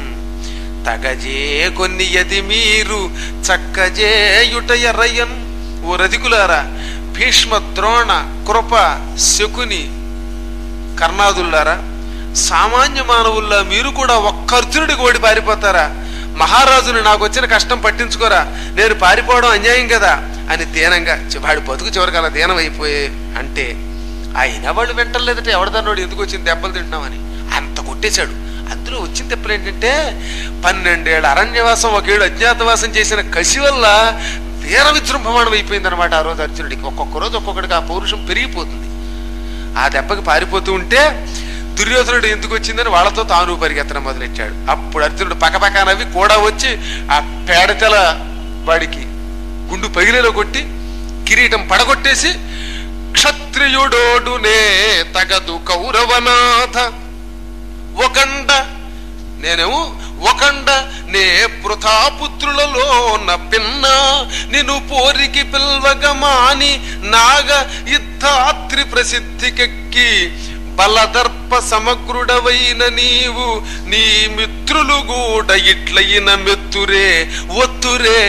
తగజే కొన్ని యది మీరు చక్కజేయుట ఎర్రయ్యన్ ఓ రధికులారా భీష్మ ద్రోణ కృప శకుని కర్ణాదుల్లారా సామాన్య మానవుల్లా మీరు కూడా ఒక్క అర్జునుడికి ఓడి పారిపోతారా మహారాజుని నాకు వచ్చిన కష్టం పట్టించుకోరా నేను పారిపోవడం అన్యాయం కదా అని దీనంగా చి- వాడి బతుకు చివరికి అలా దీనం అయిపోయే అంటే అయినా వాళ్ళు వెంటలేదట ఎవడదన్నోడు ఎందుకు వచ్చింది దెబ్బలు తింటున్నామని అంత కొట్టేశాడు అందులో వచ్చిన దెబ్బలు ఏంటంటే పన్నెండేళ్ల అరణ్యవాసం ఒకేళ్ళు అజ్ఞాతవాసం చేసిన కసి వల్ల వీర విజృంభమానం అయిపోయింది అనమాట ఆ రోజు అర్జునుడికి ఒక్కొక్క రోజు ఒక్కొక్కడికి ఆ పౌరుషం పెరిగిపోతుంది ఆ దెబ్బకి పారిపోతూ ఉంటే దుర్యోధనుడు ఎందుకు వచ్చిందని వాళ్ళతో తాను పరిగెత్తడం మొదలెట్టాడు అప్పుడు అర్జునుడు పక్కపక్క నవ్వి కూడా వచ్చి ఆ పేడతల వాడికి గుండు పగిలేలో కొట్టి కిరీటం పడగొట్టేసి క్షత్రియుడోడునే తగదు కౌరవనాథ ఒకండ నేనేమో ఒకండ నే పృథాపుత్రులలో పిన్న నిన్ను పోరికి పిల్వగమాని నాగ యుద్ధాత్రి ప్రసిద్ధికెక్కి బలదర్ప సమగ్రుడవైన నీవు నీ మిత్రులు కూడా ఇట్లయిన మెత్తురే ఒత్తురే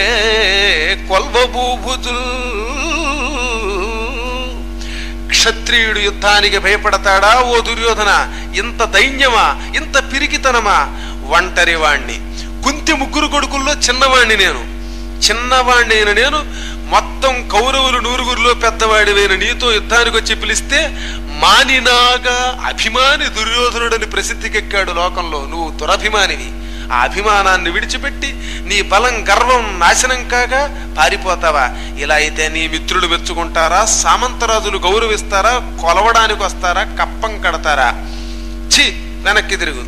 కొల్వబూభుతుల్ క్షత్రియుడు యుద్ధానికి భయపడతాడా ఓ దుర్యోధన ఇంత దైన్యమా ఇంత పిరికితనమా ఒంటరి వాణ్ణి కుంతి ముగ్గురు కొడుకుల్లో చిన్నవాణ్ణి నేను చిన్నవాణ్ణి అయిన నేను మొత్తం కౌరవులు నూరుగురిలో పెద్దవాడివైన నీతో యుద్ధానికి వచ్చి పిలిస్తే మానినాగా అభిమాని దుర్యోధనుడని ప్రసిద్ధికెక్కాడు లోకంలో నువ్వు దురభిమానివి ఆ అభిమానాన్ని విడిచిపెట్టి నీ బలం గర్వం నాశనం కాగా పారిపోతావా ఇలా అయితే నీ మిత్రులు మెచ్చుకుంటారా సామంతరాజులు గౌరవిస్తారా కొలవడానికి వస్తారా కప్పం కడతారా ఛీ వెనక్కి తిరుగు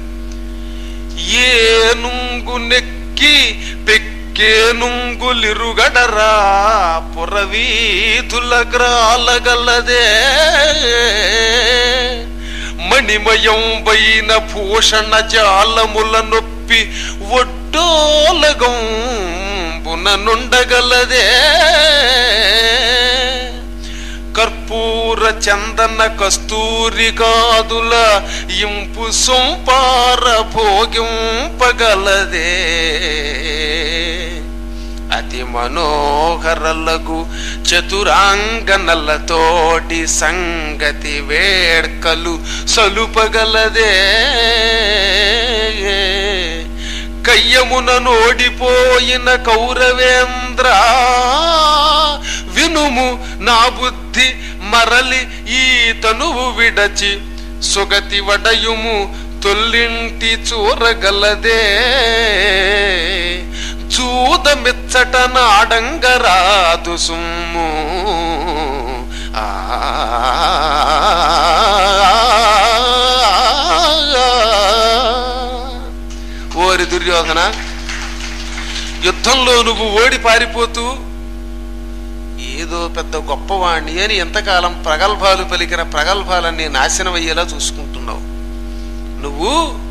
ఏనుంగు నెక్కి పెక్కేనుంగులిరుగడరా పురవీధుల గ్రాలగలదే మణిమయం వైన భూషణ జాలముల నొప్పి ఒడ్డోలగం నుండగలదే కర్పూర చందన కస్తూరి కాదుల ఇంపు సొంపార భోగింపగలదే అతి మనోహరలకు చతురాంగనలతోటి సంగతి వేడ్కలు సలుపగలదే కయ్య వీర్యమున నోడిపోయిన కౌరవేంద్ర వినుము నా బుద్ధి మరలి ఈ తనువు విడచి సుగతి వడయుము తొల్లింటి చూరగలదే చూదమిచ్చట నాడంగరాదు సుమ్ము ఆ ఓరి దుర్యోధన యుద్ధంలో నువ్వు ఓడి పారిపోతూ ఏదో పెద్ద గొప్పవాణ్ణి అని ఎంతకాలం ప్రగల్భాలు పలికిన ప్రగల్భాలన్నీ నాశనం అయ్యేలా చూసుకుంటున్నావు నువ్వు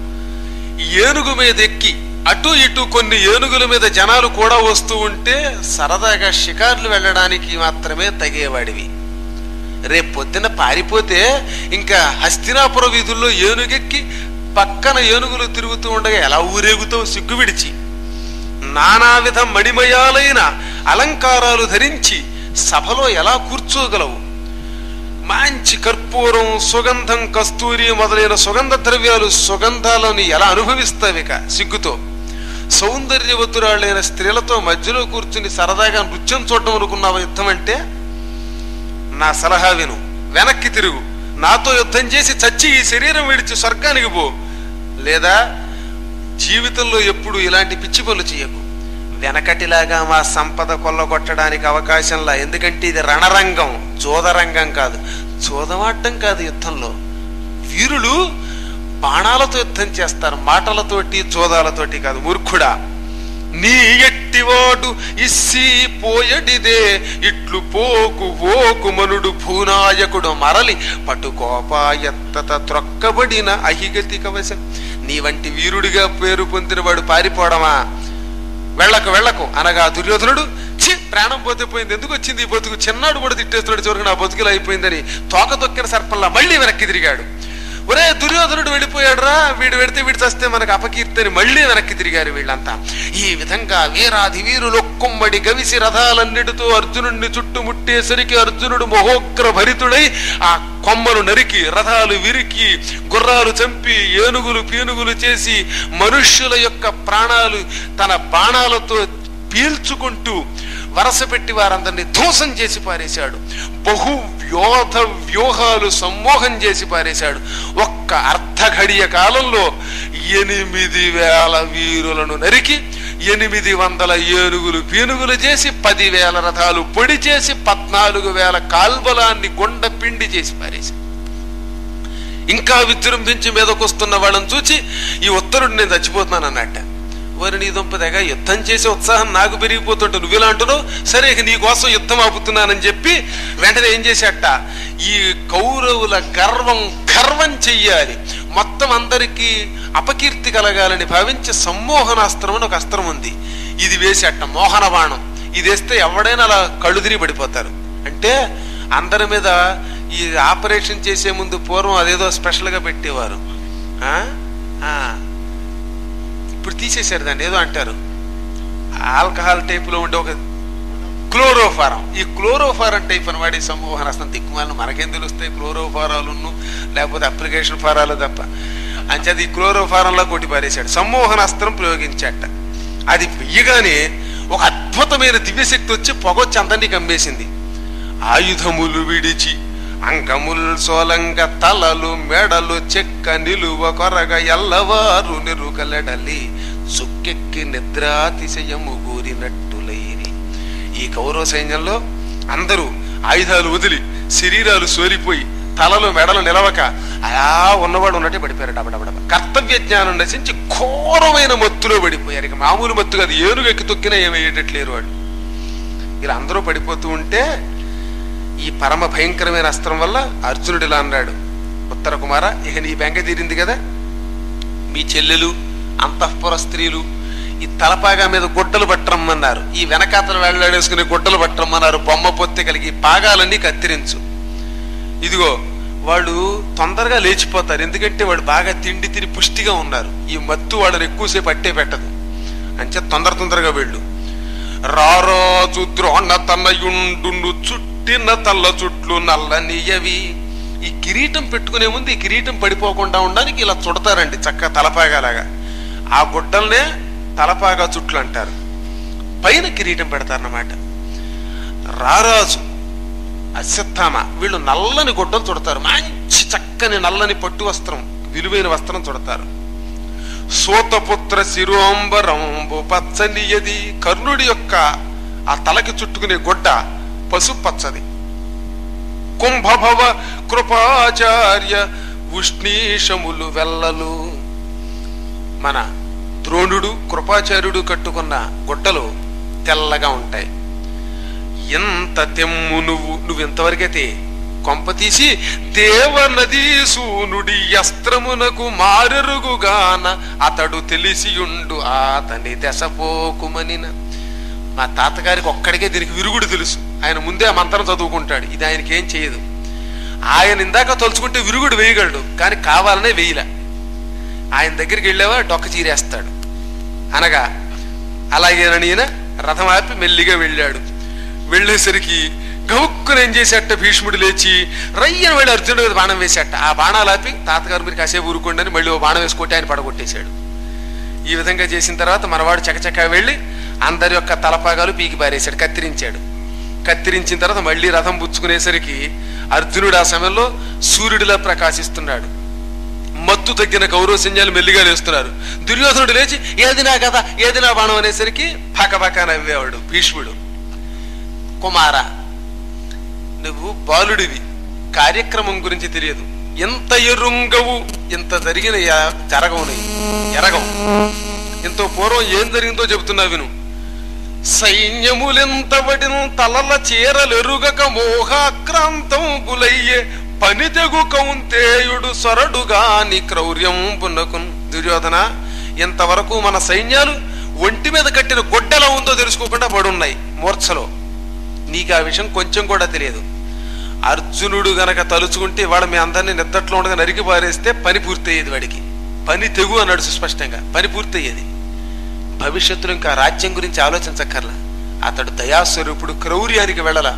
ఏనుగు మీద ఎక్కి అటు ఇటు కొన్ని ఏనుగుల మీద జనాలు కూడా వస్తూ ఉంటే సరదాగా షికార్లు వెళ్ళడానికి మాత్రమే తగేవాడివి రేపు పొద్దున పారిపోతే ఇంకా హస్తినాపుర వీధుల్లో ఏనుగెక్కి పక్కన ఏనుగులు తిరుగుతూ ఉండగా ఎలా ఊరేగుతావు సిగ్గు విడిచి నానావిధ మణిమయాలైన అలంకారాలు ధరించి సభలో ఎలా కూర్చోగలవు మంచి కర్పూరం సుగంధం కస్తూరి మొదలైన సుగంధ ద్రవ్యాలు సుగంధాలను ఎలా అనుభవిస్తావిక సిగ్గుతో సౌందర్యవతురాళ్ళైన స్త్రీలతో మధ్యలో కూర్చుని సరదాగా నృత్యం చూడడం అనుకున్నావు యుద్ధం అంటే నా సలహా విను వెనక్కి తిరుగు నాతో యుద్ధం చేసి చచ్చి ఈ శరీరం విడిచి స్వర్గానికి పో లేదా జీవితంలో ఎప్పుడు ఇలాంటి పిచ్చి పనులు చేయకు వెనకటిలాగా మా సంపద కొల్లగొట్టడానికి అవకాశంలా ఎందుకంటే ఇది రణరంగం జోదరంగం కాదు జోదమాడటం కాదు యుద్ధంలో వీరులు బాణాలతో యుద్ధం చేస్తారు మాటలతోటి జోదాలతోటి కాదు మూర్ఖుడా నీ ఎట్టివాడు ఇస్సి పోయడిదే ఇట్లు పోకు పోకు మనుడు భూనాయకుడు మరలి పటుకోపాయత్తత త్రొక్కబడిన అహిగతి కవశం నీ వంటి వీరుడిగా పేరు పొందినవాడు పారిపోవడమా వెళ్ళకు వెళ్ళకు అనగా దుర్యోధనుడు ఛీ ప్రాణం పోతే పోయింది ఎందుకు వచ్చింది ఈ బతుకు చిన్నాడు కూడా తిట్టేస్తున్నాడు చివరికి నా బతుకులు అయిపోయిందని తోక తొక్కిన సర్పంలా మళ్ళీ వెనక్కి తిరిగాడు ఒరే దుర్యోధనుడు వెళ్ళిపోయాడు రా వీడు వెడితే వీడు చస్తే మనకు అపకీర్తిని మళ్ళీ వెనక్కి తిరిగారు వీళ్ళంతా ఈ విధంగా వీరాది వీరులు ఒక్కొమ్మడి గవిసి రథాలన్నిటితో అర్జునుడిని చుట్టుముట్టేసరికి అర్జునుడు మహోగ్ర భరితుడై ఆ కొమ్మలు నరికి రథాలు విరికి గుర్రాలు చంపి ఏనుగులు పీనుగులు చేసి మనుష్యుల యొక్క ప్రాణాలు తన బాణాలతో పీల్చుకుంటూ వరస పెట్టి వారందరినీ ధ్వంసం చేసి పారేశాడు బహు వ్యోధ వ్యూహాలు సమ్మోహం చేసి పారేశాడు ఒక్క అర్ధ ఘడియ కాలంలో ఎనిమిది వేల వీరులను నరికి ఎనిమిది వందల ఏనుగులు పీనుగులు చేసి పదివేల రథాలు పొడి చేసి పద్నాలుగు వేల కాల్బలాన్ని గుండ పిండి చేసి పారేశాడు ఇంకా విజృంభించి మీదకొస్తున్న వాళ్ళని చూచి ఈ ఉత్తరుడు నేను చచ్చిపోతున్నాను అన్నట్ట వారి నీ దుంపదగా యుద్ధం చేసే ఉత్సాహం నాకు పెరిగిపోతుంటే నువ్వు ఇలా అంటున్నావు సరే ఇక నీ కోసం యుద్ధం ఆపుతున్నానని చెప్పి వెంటనే ఏం చేశాట ఈ కౌరవుల గర్వం గర్వం చెయ్యాలి మొత్తం అందరికీ అపకీర్తి కలగాలని భావించి సమ్మోహనాస్త్రం అని ఒక అస్త్రం ఉంది ఇది వేసేట మోహన బాణం ఇది వేస్తే ఎవడైనా అలా కళ్ళు తిరిగి పడిపోతారు అంటే అందరి మీద ఈ ఆపరేషన్ చేసే ముందు పూర్వం అదేదో స్పెషల్గా పెట్టేవారు ఆ? ఆ. ఇప్పుడు తీసేశారు దాన్ని ఏదో అంటారు ఆల్కహాల్ టైపులో ఉండే ఒక క్లోరోఫారం ఈ క్లోరోఫారం టైప్ అని వాడి సమూహం అసలు దిక్కుమాలను మనకేం తెలుస్తాయి క్లోరోఫారాలును లేకపోతే అప్లికేషన్ ఫారాలు తప్ప అంచేది ఈ క్లోరోఫారంలో కొట్టి పారేశాడు సమ్మోహన అస్త్రం ప్రయోగించాట అది వెయ్యగానే ఒక అద్భుతమైన దివ్యశక్తి వచ్చి పొగొచ్చి అందరినీ కమ్మేసింది ఆయుధములు విడిచి అంకముల్ సోలంగ తలలు మెడలు చెక్క నిలువ కొరగ ఎల్లవారు నిరుకలెడలి సుక్కెక్కి నిద్రాతిశయము గూరినట్టులైరి ఈ కౌరవ సైన్యంలో అందరూ ఆయుధాలు వదిలి శరీరాలు సోలిపోయి తలలు మెడలు నిలవక అలా ఉన్నవాడు ఉన్నట్టే పడిపోయారు డబడబడబ కర్తవ్య జ్ఞానం నశించి ఘోరమైన మత్తులో పడిపోయారు ఇక మామూలు మత్తు కాదు ఏనుగు ఎక్కి తొక్కినా ఏమయ్యేటట్లేరు వాళ్ళు ఇలా అందరూ పడిపోతూ ఉంటే ఈ పరమ భయంకరమైన అస్త్రం వల్ల అర్జునుడు ఇలా అన్నాడు ఉత్తర కుమార ఇక నీ బెంగ తీరింది కదా మీ చెల్లెలు అంతఃపుర స్త్రీలు ఈ తలపాగా మీద గుడ్డలు పట్టరమ్మన్నారు ఈ వెనకాతలు వెళ్ళాడేసుకునే గుడ్డలు పట్టరమ్మన్నారు బొమ్మ పొత్తి కలిగి ఈ పాగాలన్నీ కత్తిరించు ఇదిగో వాళ్ళు తొందరగా లేచిపోతారు ఎందుకంటే వాడు బాగా తిండి తిని పుష్టిగా ఉన్నారు ఈ మత్తు వాళ్ళని ఎక్కువసేపు అట్టే పెట్టదు అంచే తొందర తొందరగా వెళ్ళు రారాజు ద్రోణ తనయుండు చుట్టిన తల్ల చుట్లు నల్లనియవి ఈ కిరీటం పెట్టుకునే ముందు ఈ కిరీటం పడిపోకుండా ఉండడానికి ఇలా చుడతారండి చక్క తలపాగాలాగా ఆ గుడ్డల్నే తలపాగా చుట్లు అంటారు పైన కిరీటం పెడతారన్నమాట రారాజు అశ్వత్థామ వీళ్ళు నల్లని గుడ్డలు చుడతారు మంచి చక్కని నల్లని పట్టు వస్త్రం విలువైన వస్త్రం చుడతారు సూతపుత్ర శిరోంబరంబు పచ్చనియది కర్ణుడి యొక్క ఆ తలకి చుట్టుకునే గుడ్డ పసుపు పచ్చది కుంభభవ కృపాచార్య ఉష్ణీషములు వెల్లలు మన ద్రోణుడు కృపాచార్యుడు కట్టుకున్న గుడ్డలు తెల్లగా ఉంటాయి ఎంత తెమ్ము నువ్వు నువ్వు ఇంతవరకైతే కొంప తీసి దేవనదీ సూనుడి అస్త్రమునకు మారెరుగుగాన అతడు తెలిసియుండు అతని దశపోకుమనిన మా తాతగారికి ఒక్కడికే దీనికి విరుగుడు తెలుసు ఆయన ముందే ఆ మంత్రం చదువుకుంటాడు ఇది ఆయనకి ఏం చేయదు ఆయన ఇందాక తలుచుకుంటే విరుగుడు వేయగలడు కానీ కావాలనే వేయలే ఆయన దగ్గరికి వెళ్ళావా డొక్క చీరేస్తాడు అనగా అలాగేనని ఈయన రథం ఆపి మెల్లిగా వెళ్ళాడు వెళ్ళేసరికి గవుక్కున ఏం చేసేట భీష్ముడు లేచి రయ్యన వెళ్ళి అర్జునుడి మీద బాణం వేసేట ఆ బాణాలు ఆపి తాతగారు మీరు కాసేపు ఊరుకోండి అని మళ్ళీ ఓ బాణం వేసుకొట్టి ఆయన పడగొట్టేశాడు ఈ విధంగా చేసిన తర్వాత మనవాడు చకచకా వెళ్ళి అందరి యొక్క తలపాగాలు పీకి పారేశాడు కత్తిరించాడు కత్తిరించిన తర్వాత మళ్ళీ రథం పుచ్చుకునేసరికి అర్జునుడు ఆ సమయంలో సూర్యుడిలా ప్రకాశిస్తున్నాడు మత్తు తగ్గిన కౌరవ సైన్యాలు మెల్లిగా లేస్తున్నారు దుర్యోధనుడు లేచి ఏది నా కథ ఏది నా బాణం అనేసరికి పక్కపక్క నవ్వేవాడు భీష్ముడు కుమార నువ్వు బాలుడివి కార్యక్రమం గురించి తెలియదు ఎంత ఎరుంగవు ఇంత జరిగిన ఎ- జరగవు నీ ఎరగవు ఇంతో పూర్వం ఏం జరిగిందో చెబుతున్నా విను సైన్యములెంతబడిన తలల చీరలెరుగక మోహాక్రాంతం గులయ్యే పని తెగు కౌంతేయుడు సొరడుగాని క్రౌర్యం పున్నకున్ దుర్యోధన ఇంతవరకు మన సైన్యాలు ఒంటి మీద కట్టిన గొడ్డెలా ఉందో తెలుసుకోకుండా పడున్నాయి మూర్ఛలో నీకు ఆ విషయం కొంచెం కూడా తెలియదు అర్జునుడు గనక తలుచుకుంటే వాడు మీ అందరినీ నిద్దట్లో ఉండగా నరికి పారేస్తే పని పూర్తయ్యేది వాడికి పని తెగు అన్నాడు సుస్పష్టంగా పని పూర్తయ్యేది భవిష్యత్తులో ఇంకా రాజ్యం గురించి ఆలోచించక్కర్లా అతడు దయాస్వరూపుడు క్రౌర్యానికి వెళ్ళలా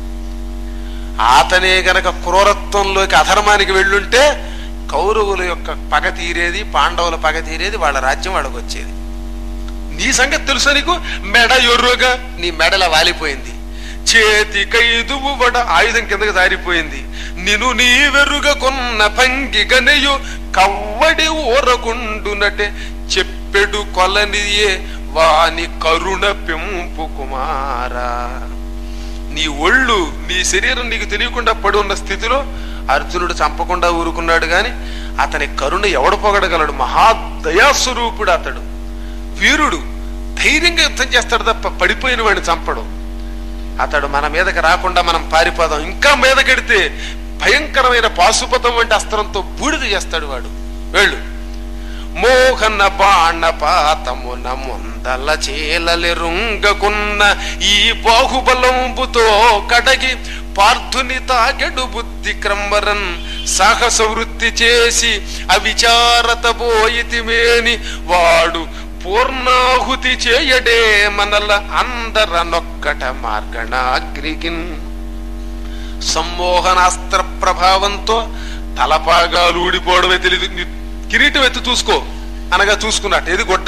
అతనే గనక క్రూరత్వంలోకి అధర్మానికి వెళ్ళుంటే కౌరవుల యొక్క పగ తీరేది పాండవుల పగ తీరేది వాళ్ళ రాజ్యం వాళ్ళకి వచ్చేది నీ సంగతి తెలుసా నీకు మెడ ఎర్రుగా నీ మెడల వాలిపోయింది చేతి కైదువు వడ ఆయుధం కిందకి జారిపోయింది నిను నీ వెరుగ కొన్న పంగి గనెయు కవ్వడి ఊరకుండునటే చెప్పెడు కొలనియే వాని కరుణ పెంపు కుమారా నీ ఒళ్ళు నీ శరీరం నీకు తెలియకుండా పడి ఉన్న స్థితిలో అర్జునుడు చంపకుండా ఊరుకున్నాడు గాని అతని కరుణ ఎవడు పొగడగలడు మహాదయాస్వరూపుడు అతడు వీరుడు ధైర్యంగా యుద్ధం చేస్తాడు తప్ప పడిపోయిన వాడిని చంపడు అతడు మన మీదకి రాకుండా మనం పారిపోదాం ఇంకా మీదకెడితే భయంకరమైన పాశుపతం వంటి అస్త్రంతో బూడిద చేస్తాడు వాడు వెళ్ళు మోహన బాణపాతమున ముందల చీలలెరుంగకున్న ఈ బాహుబలంబుతో కడగి పార్థుని తాగెడు బుద్ధి క్రమరన్ సాహస వృత్తి చేసి అవిచారత బోయితిమేని వాడు పూర్ణాహుతి చేయడే మనల అందరనొక్కట మార్గణాగ్రికిన్ సమ్మోహనాస్త్ర ప్రభావంతో తలపాగాలు ఊడిపోవడమే తెలియదు నీ కిరీటం ఎత్తి చూసుకో అనగా చూసుకున్నట్టు ఏది గొడ్డ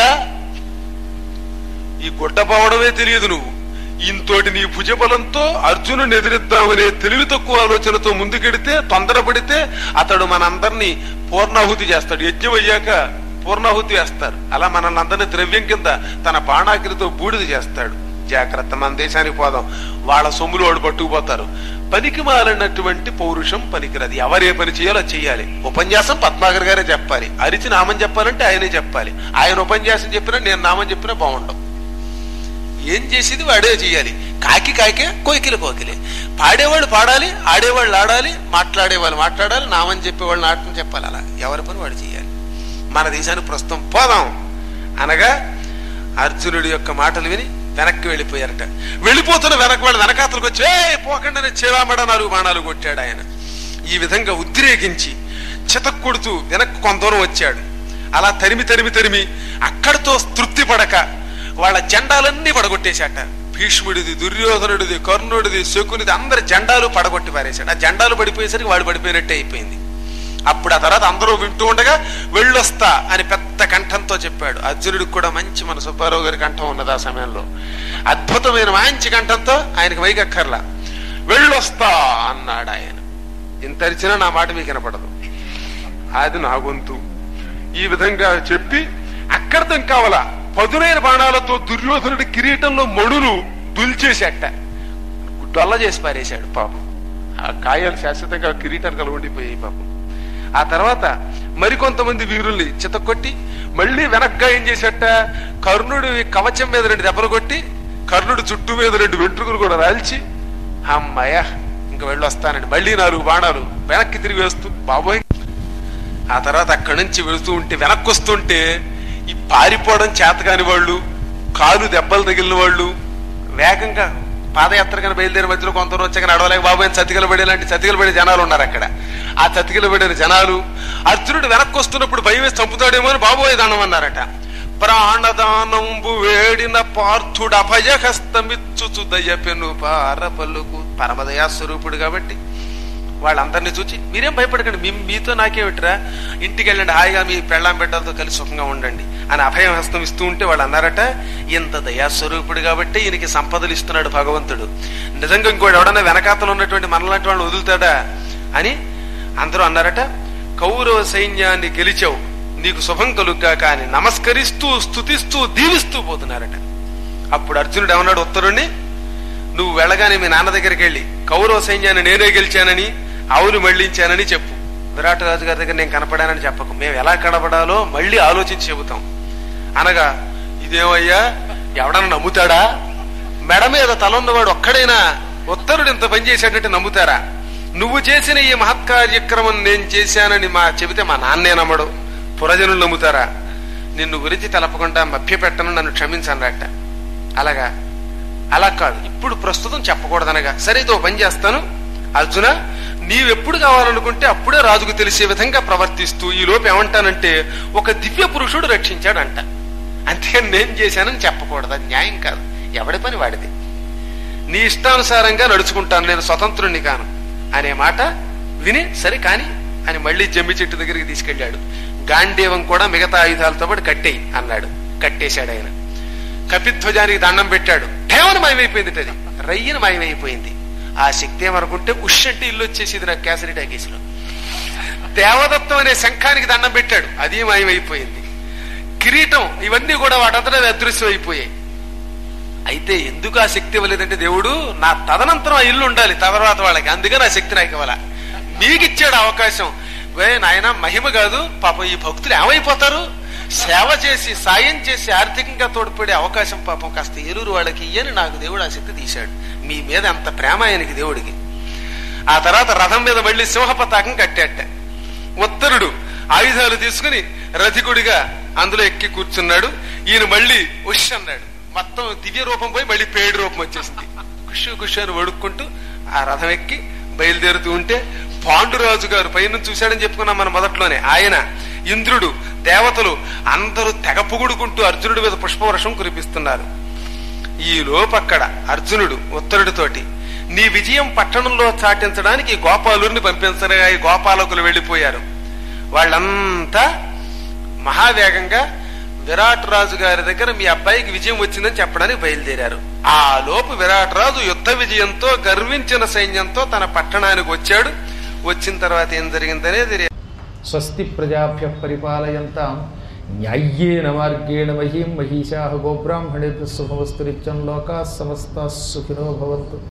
ఈ గొడ్డ పోవడమే తెలియదు నువ్వు ఇంతోటి నీ భుజబలంతో అర్జునుని ఎదిరిద్దామనే తెలివి తక్కువ ఆలోచనతో ముందుకెడితే తొందరపడితే అతడు మనందరినీ పూర్ణాహుతి చేస్తాడు యజ్ఞం అయ్యాక పూర్ణాహుతి వేస్తారు అలా మనల్ని అందరినీ ద్రవ్యం కింద తన బాణాకిరితో బూడిద చేస్తాడు జాగ్రత్త మన దేశానికి పోదాం వాళ్ళ సొమ్ములు వాడు పట్టుకుపోతారు పనికి మాలినటువంటి పౌరుషం పనికిరది ఎవరే పని చేయాలో అది చెయ్యాలి ఉపన్యాసం పద్మాకర్ గారే చెప్పాలి అరిచి నామని చెప్పాలంటే ఆయనే చెప్పాలి ఆయన ఉపన్యాసం చెప్పినా నేను నామని చెప్పినా బాగుండవు ఏం చేసేది వాడే చేయాలి కాకి కాకే కోకిల కోకిలే పాడేవాళ్ళు పాడాలి ఆడేవాళ్ళు ఆడాలి మాట్లాడేవాళ్ళు మాట్లాడాలి నామని చెప్పేవాళ్ళు నాటం చెప్పాలి అలా ఎవరి పని వాడు చేయాలి మన దేశానికి ప్రస్తుతం పోదాం అనగా అర్జునుడి యొక్క మాటలు విని వెనక్కి వెళ్ళిపోయారట వెళ్ళిపోతున్న వెనక వాళ్ళు వెనకాతలకు వచ్చి ఏ పోకుండా చెవామడ నాలుగు బాణాలు కొట్టాడు ఆయన ఈ విధంగా ఉద్రేకించి చితక్కొడుతూ వెనక్కి కొంత దూరం వచ్చాడు అలా తరిమి తరిమి తరిమి అక్కడితో తృప్తి పడక వాళ్ళ జెండాలన్నీ పడగొట్టేశాట భీష్ముడిది దుర్యోధనుడిది కర్ణుడిది శకునిది అందరి జెండాలు పడగొట్టి పారేశాడు ఆ జెండాలు పడిపోయేసరికి వాడు పడిపోయినట్టే అయిపోయింది అప్పుడు ఆ తర్వాత అందరూ వింటూ ఉండగా వెళ్ళొస్తా అని పెద్ద కంఠంతో చెప్పాడు అర్జునుడికి కూడా మంచి మన సుబ్బారావు గారి కంఠం ఉన్నది ఆ సమయంలో అద్భుతమైన మంచి కంఠంతో ఆయనకి వైగక్కర్లా వెళ్ళొస్తా అన్నాడు ఆయన ఇంత అరిచినా నా మాట మీకు వినపడదు అది నా గొంతు ఈ విధంగా చెప్పి అక్కడితో కావాల పదునైన బాణాలతో దుర్యోధనుడి కిరీటంలో మడులు దుల్చేసేట డొల్ల చేసి పారేశాడు పాపం ఆ కాయాలు శాశ్వతంగా కిరీటానికి అలా ఉండిపోయాయి పాపం ఆ తర్వాత మరికొంతమంది వీరుల్ని చితకొట్టి మళ్ళీ వెనక్గా ఏం చేసేట కర్ణుడి కవచం మీద రెండు దెబ్బలు కొట్టి కర్ణుడి చుట్టూ మీద రెండు వెంట్రుకలు కూడా రాల్చి అమ్మాయ ఇంక వెళ్ళి వస్తానండి మళ్ళీ నాలుగు బాణాలు వెనక్కి తిరిగి వేస్తూ బాబోయ్ ఆ తర్వాత అక్కడి నుంచి వెళుతూ ఉంటే వెనక్కి వస్తుంటే ఈ పారిపోవడం చేతకాని వాళ్ళు కాలు దెబ్బలు తగిలిన వాళ్ళు వేగంగా పాదయాత్రగా బయలుదేరి మధ్యలో కొంత వచ్చాక నడవలేక బాబు అని చతికిల పడే లాంటి చతికిల పడే జనాలు ఉన్నారు అక్కడ ఆ చతికిల పడిన జనాలు అర్జునుడు వెనక్కి వస్తున్నప్పుడు భయం వేసి చంపుతాడేమో అని బాబోయే దండం అన్నారట ప్రాణదానంబు వేడిన పార్థుడు అభయహస్తమిచ్చుచు దయపెను పారపలుకు పరమదయా స్వరూపుడు కాబట్టి వాళ్ళందరినీ చూచి మీరేం భయపడకండి మీ మీతో నాకేమిట్రా ఇంటికి వెళ్ళండి హాయిగా మీ పెళ్ళాం బిడ్డలతో కలిసి సుఖంగా ఉండండి అని అభయం హస్తం ఇస్తూ ఉంటే వాళ్ళు అన్నారట ఇంత దయాస్వరూపుడు కాబట్టి ఈయనకి సంపదలు ఇస్తున్నాడు భగవంతుడు నిజంగా ఇంకోటి ఎవడన్నా వెనకాతలు ఉన్నటువంటి మనలాంటి వాళ్ళని వదులుతాడా అని అందరూ అన్నారట కౌరవ సైన్యాన్ని గెలిచావు నీకు శుభం కలుగ్గా కానీ నమస్కరిస్తూ స్తుతిస్తూ దీవిస్తూ పోతున్నారట అప్పుడు అర్జునుడు ఏమన్నాడు ఉత్తరుణ్ణి నువ్వు వెళ్ళగానే మీ నాన్న దగ్గరికి వెళ్ళి కౌరవ సైన్యాన్ని నేనే గెలిచానని ఆవులు మళ్లించానని చెప్పు విరాట్ రాజు గారి దగ్గర నేను కనపడానని చెప్పకు మేము ఎలా కనపడాలో మళ్ళీ ఆలోచించి చెబుతాం అనగా ఇదేమయ్యా ఎవడన్నా నమ్ముతాడా మెడ మీద తలన్నవాడు ఒక్కడైనా ఉత్తరుడు ఇంత పని చేశాడంటే నమ్ముతారా నువ్వు చేసిన ఈ మహత్కార్యక్రమం నేను చేశానని మా చెబితే మా నాన్నే నమ్మడు పురజనులు నమ్ముతారా నిన్ను గురించి తెలపకుండా మభ్యపెట్టను నన్ను క్షమించనరట అలాగా అలా కాదు ఇప్పుడు ప్రస్తుతం చెప్పకూడదనగా సరే ఇదో పని చేస్తాను అర్జున నీవెప్పుడు కావాలనుకుంటే అప్పుడే రాజుకు తెలిసే విధంగా ప్రవర్తిస్తూ ఈ లోపు ఏమంటానంటే ఒక దివ్య పురుషుడు రక్షించాడంట అంతేగాని నేను చేశానని చెప్పకూడదు అది న్యాయం కాదు ఎవడి పని వాడిది నీ ఇష్టానుసారంగా నడుచుకుంటాను నేను స్వతంత్రుణ్ణి కాను అనే మాట విని సరే కాని అని మళ్ళీ జమ్మి చెట్టు దగ్గరికి తీసుకెళ్ళాడు గాంధీవం కూడా మిగతా ఆయుధాలతో పాటు కట్టేయి అన్నాడు కట్టేశాడు ఆయన కపిధ్వజానికి దండం పెట్టాడు కేవలం మాయమైపోయింది అది రయ్యను మాయమైపోయింది ఆ శక్తి ఏమనుకుంటే ఉష్ అంటే ఇల్లు వచ్చేసింది నాకు కేసరి టాకీసులో దేవదత్తం అనే శంఖానికి దండం పెట్టాడు అది మాయమైపోయింది కిరీటం ఇవన్నీ కూడా వాటంతటా అదృశ్యం అయిపోయాయి అయితే ఎందుకు ఆ శక్తి ఇవ్వలేదంటే దేవుడు నా తదనంతరం ఆ ఇల్లు ఉండాలి తర్వాత వాళ్ళకి అందుకని ఆ శక్తి నాకు ఇవ్వాల మీకు ఇచ్చాడు అవకాశం వే నాయన మహిమ కాదు పాపం ఈ భక్తులు ఏమైపోతారు సేవ చేసి సాయం చేసి ఆర్థికంగా తోడ్పడే అవకాశం పాపం కాస్త ఏలూరు వాళ్ళకి ఇయ్యని నాకు దేవుడు ఆ శక్తి తీశాడు మీ మీద అంత ప్రేమ ఆయనకి దేవుడికి ఆ తర్వాత రథం మీద మళ్ళీ సింహ పతాకం కట్టాట ఉత్తరుడు ఆయుధాలు తీసుకుని రథికుడిగా అందులో ఎక్కి కూర్చున్నాడు ఈయన మళ్ళీ ఉష్ అన్నాడు మొత్తం దివ్య రూపం పోయి మళ్ళీ పేడు రూపం వచ్చేసింది కుషు కుషు అని వడుక్కుంటూ ఆ రథం ఎక్కి బయలుదేరుతూ ఉంటే పాండురాజు గారు పైనుంచి చూశాడని చెప్పుకున్నాం మన మొదట్లోనే ఆయన ఇంద్రుడు దేవతలు అందరూ తెగ పొగుడుకుంటూ అర్జునుడి మీద పుష్పవర్షం కురిపిస్తున్నారు ఈ లోపక్కడ అర్జునుడు ఉత్తరుడితోటి నీ విజయం పట్టణంలో చాటించడానికి ఈ గోపాలుని పంపించగా ఈ గోపాలకులు వెళ్లిపోయారు వాళ్ళంతా మహావేగంగా విరాట్ రాజు గారి దగ్గర మీ అబ్బాయికి విజయం వచ్చిందని చెప్పడానికి బయలుదేరారు ఆ లోపు విరాట్ రాజు యుద్ధ విజయంతో గర్వించిన సైన్యంతో తన పట్టణానికి వచ్చాడు వచ్చిన తర్వాత ఏం జరిగిందనేది స్వస్తి ప్రజాభ్య పరిపాలయంతాం న్యాయ్యేన మార్గేణ మహీం మహిషా గోబ్రాహ్మణేభ్య శుభమస్తు నిత్యం లోకా సమస్త సుఖినో భవంతు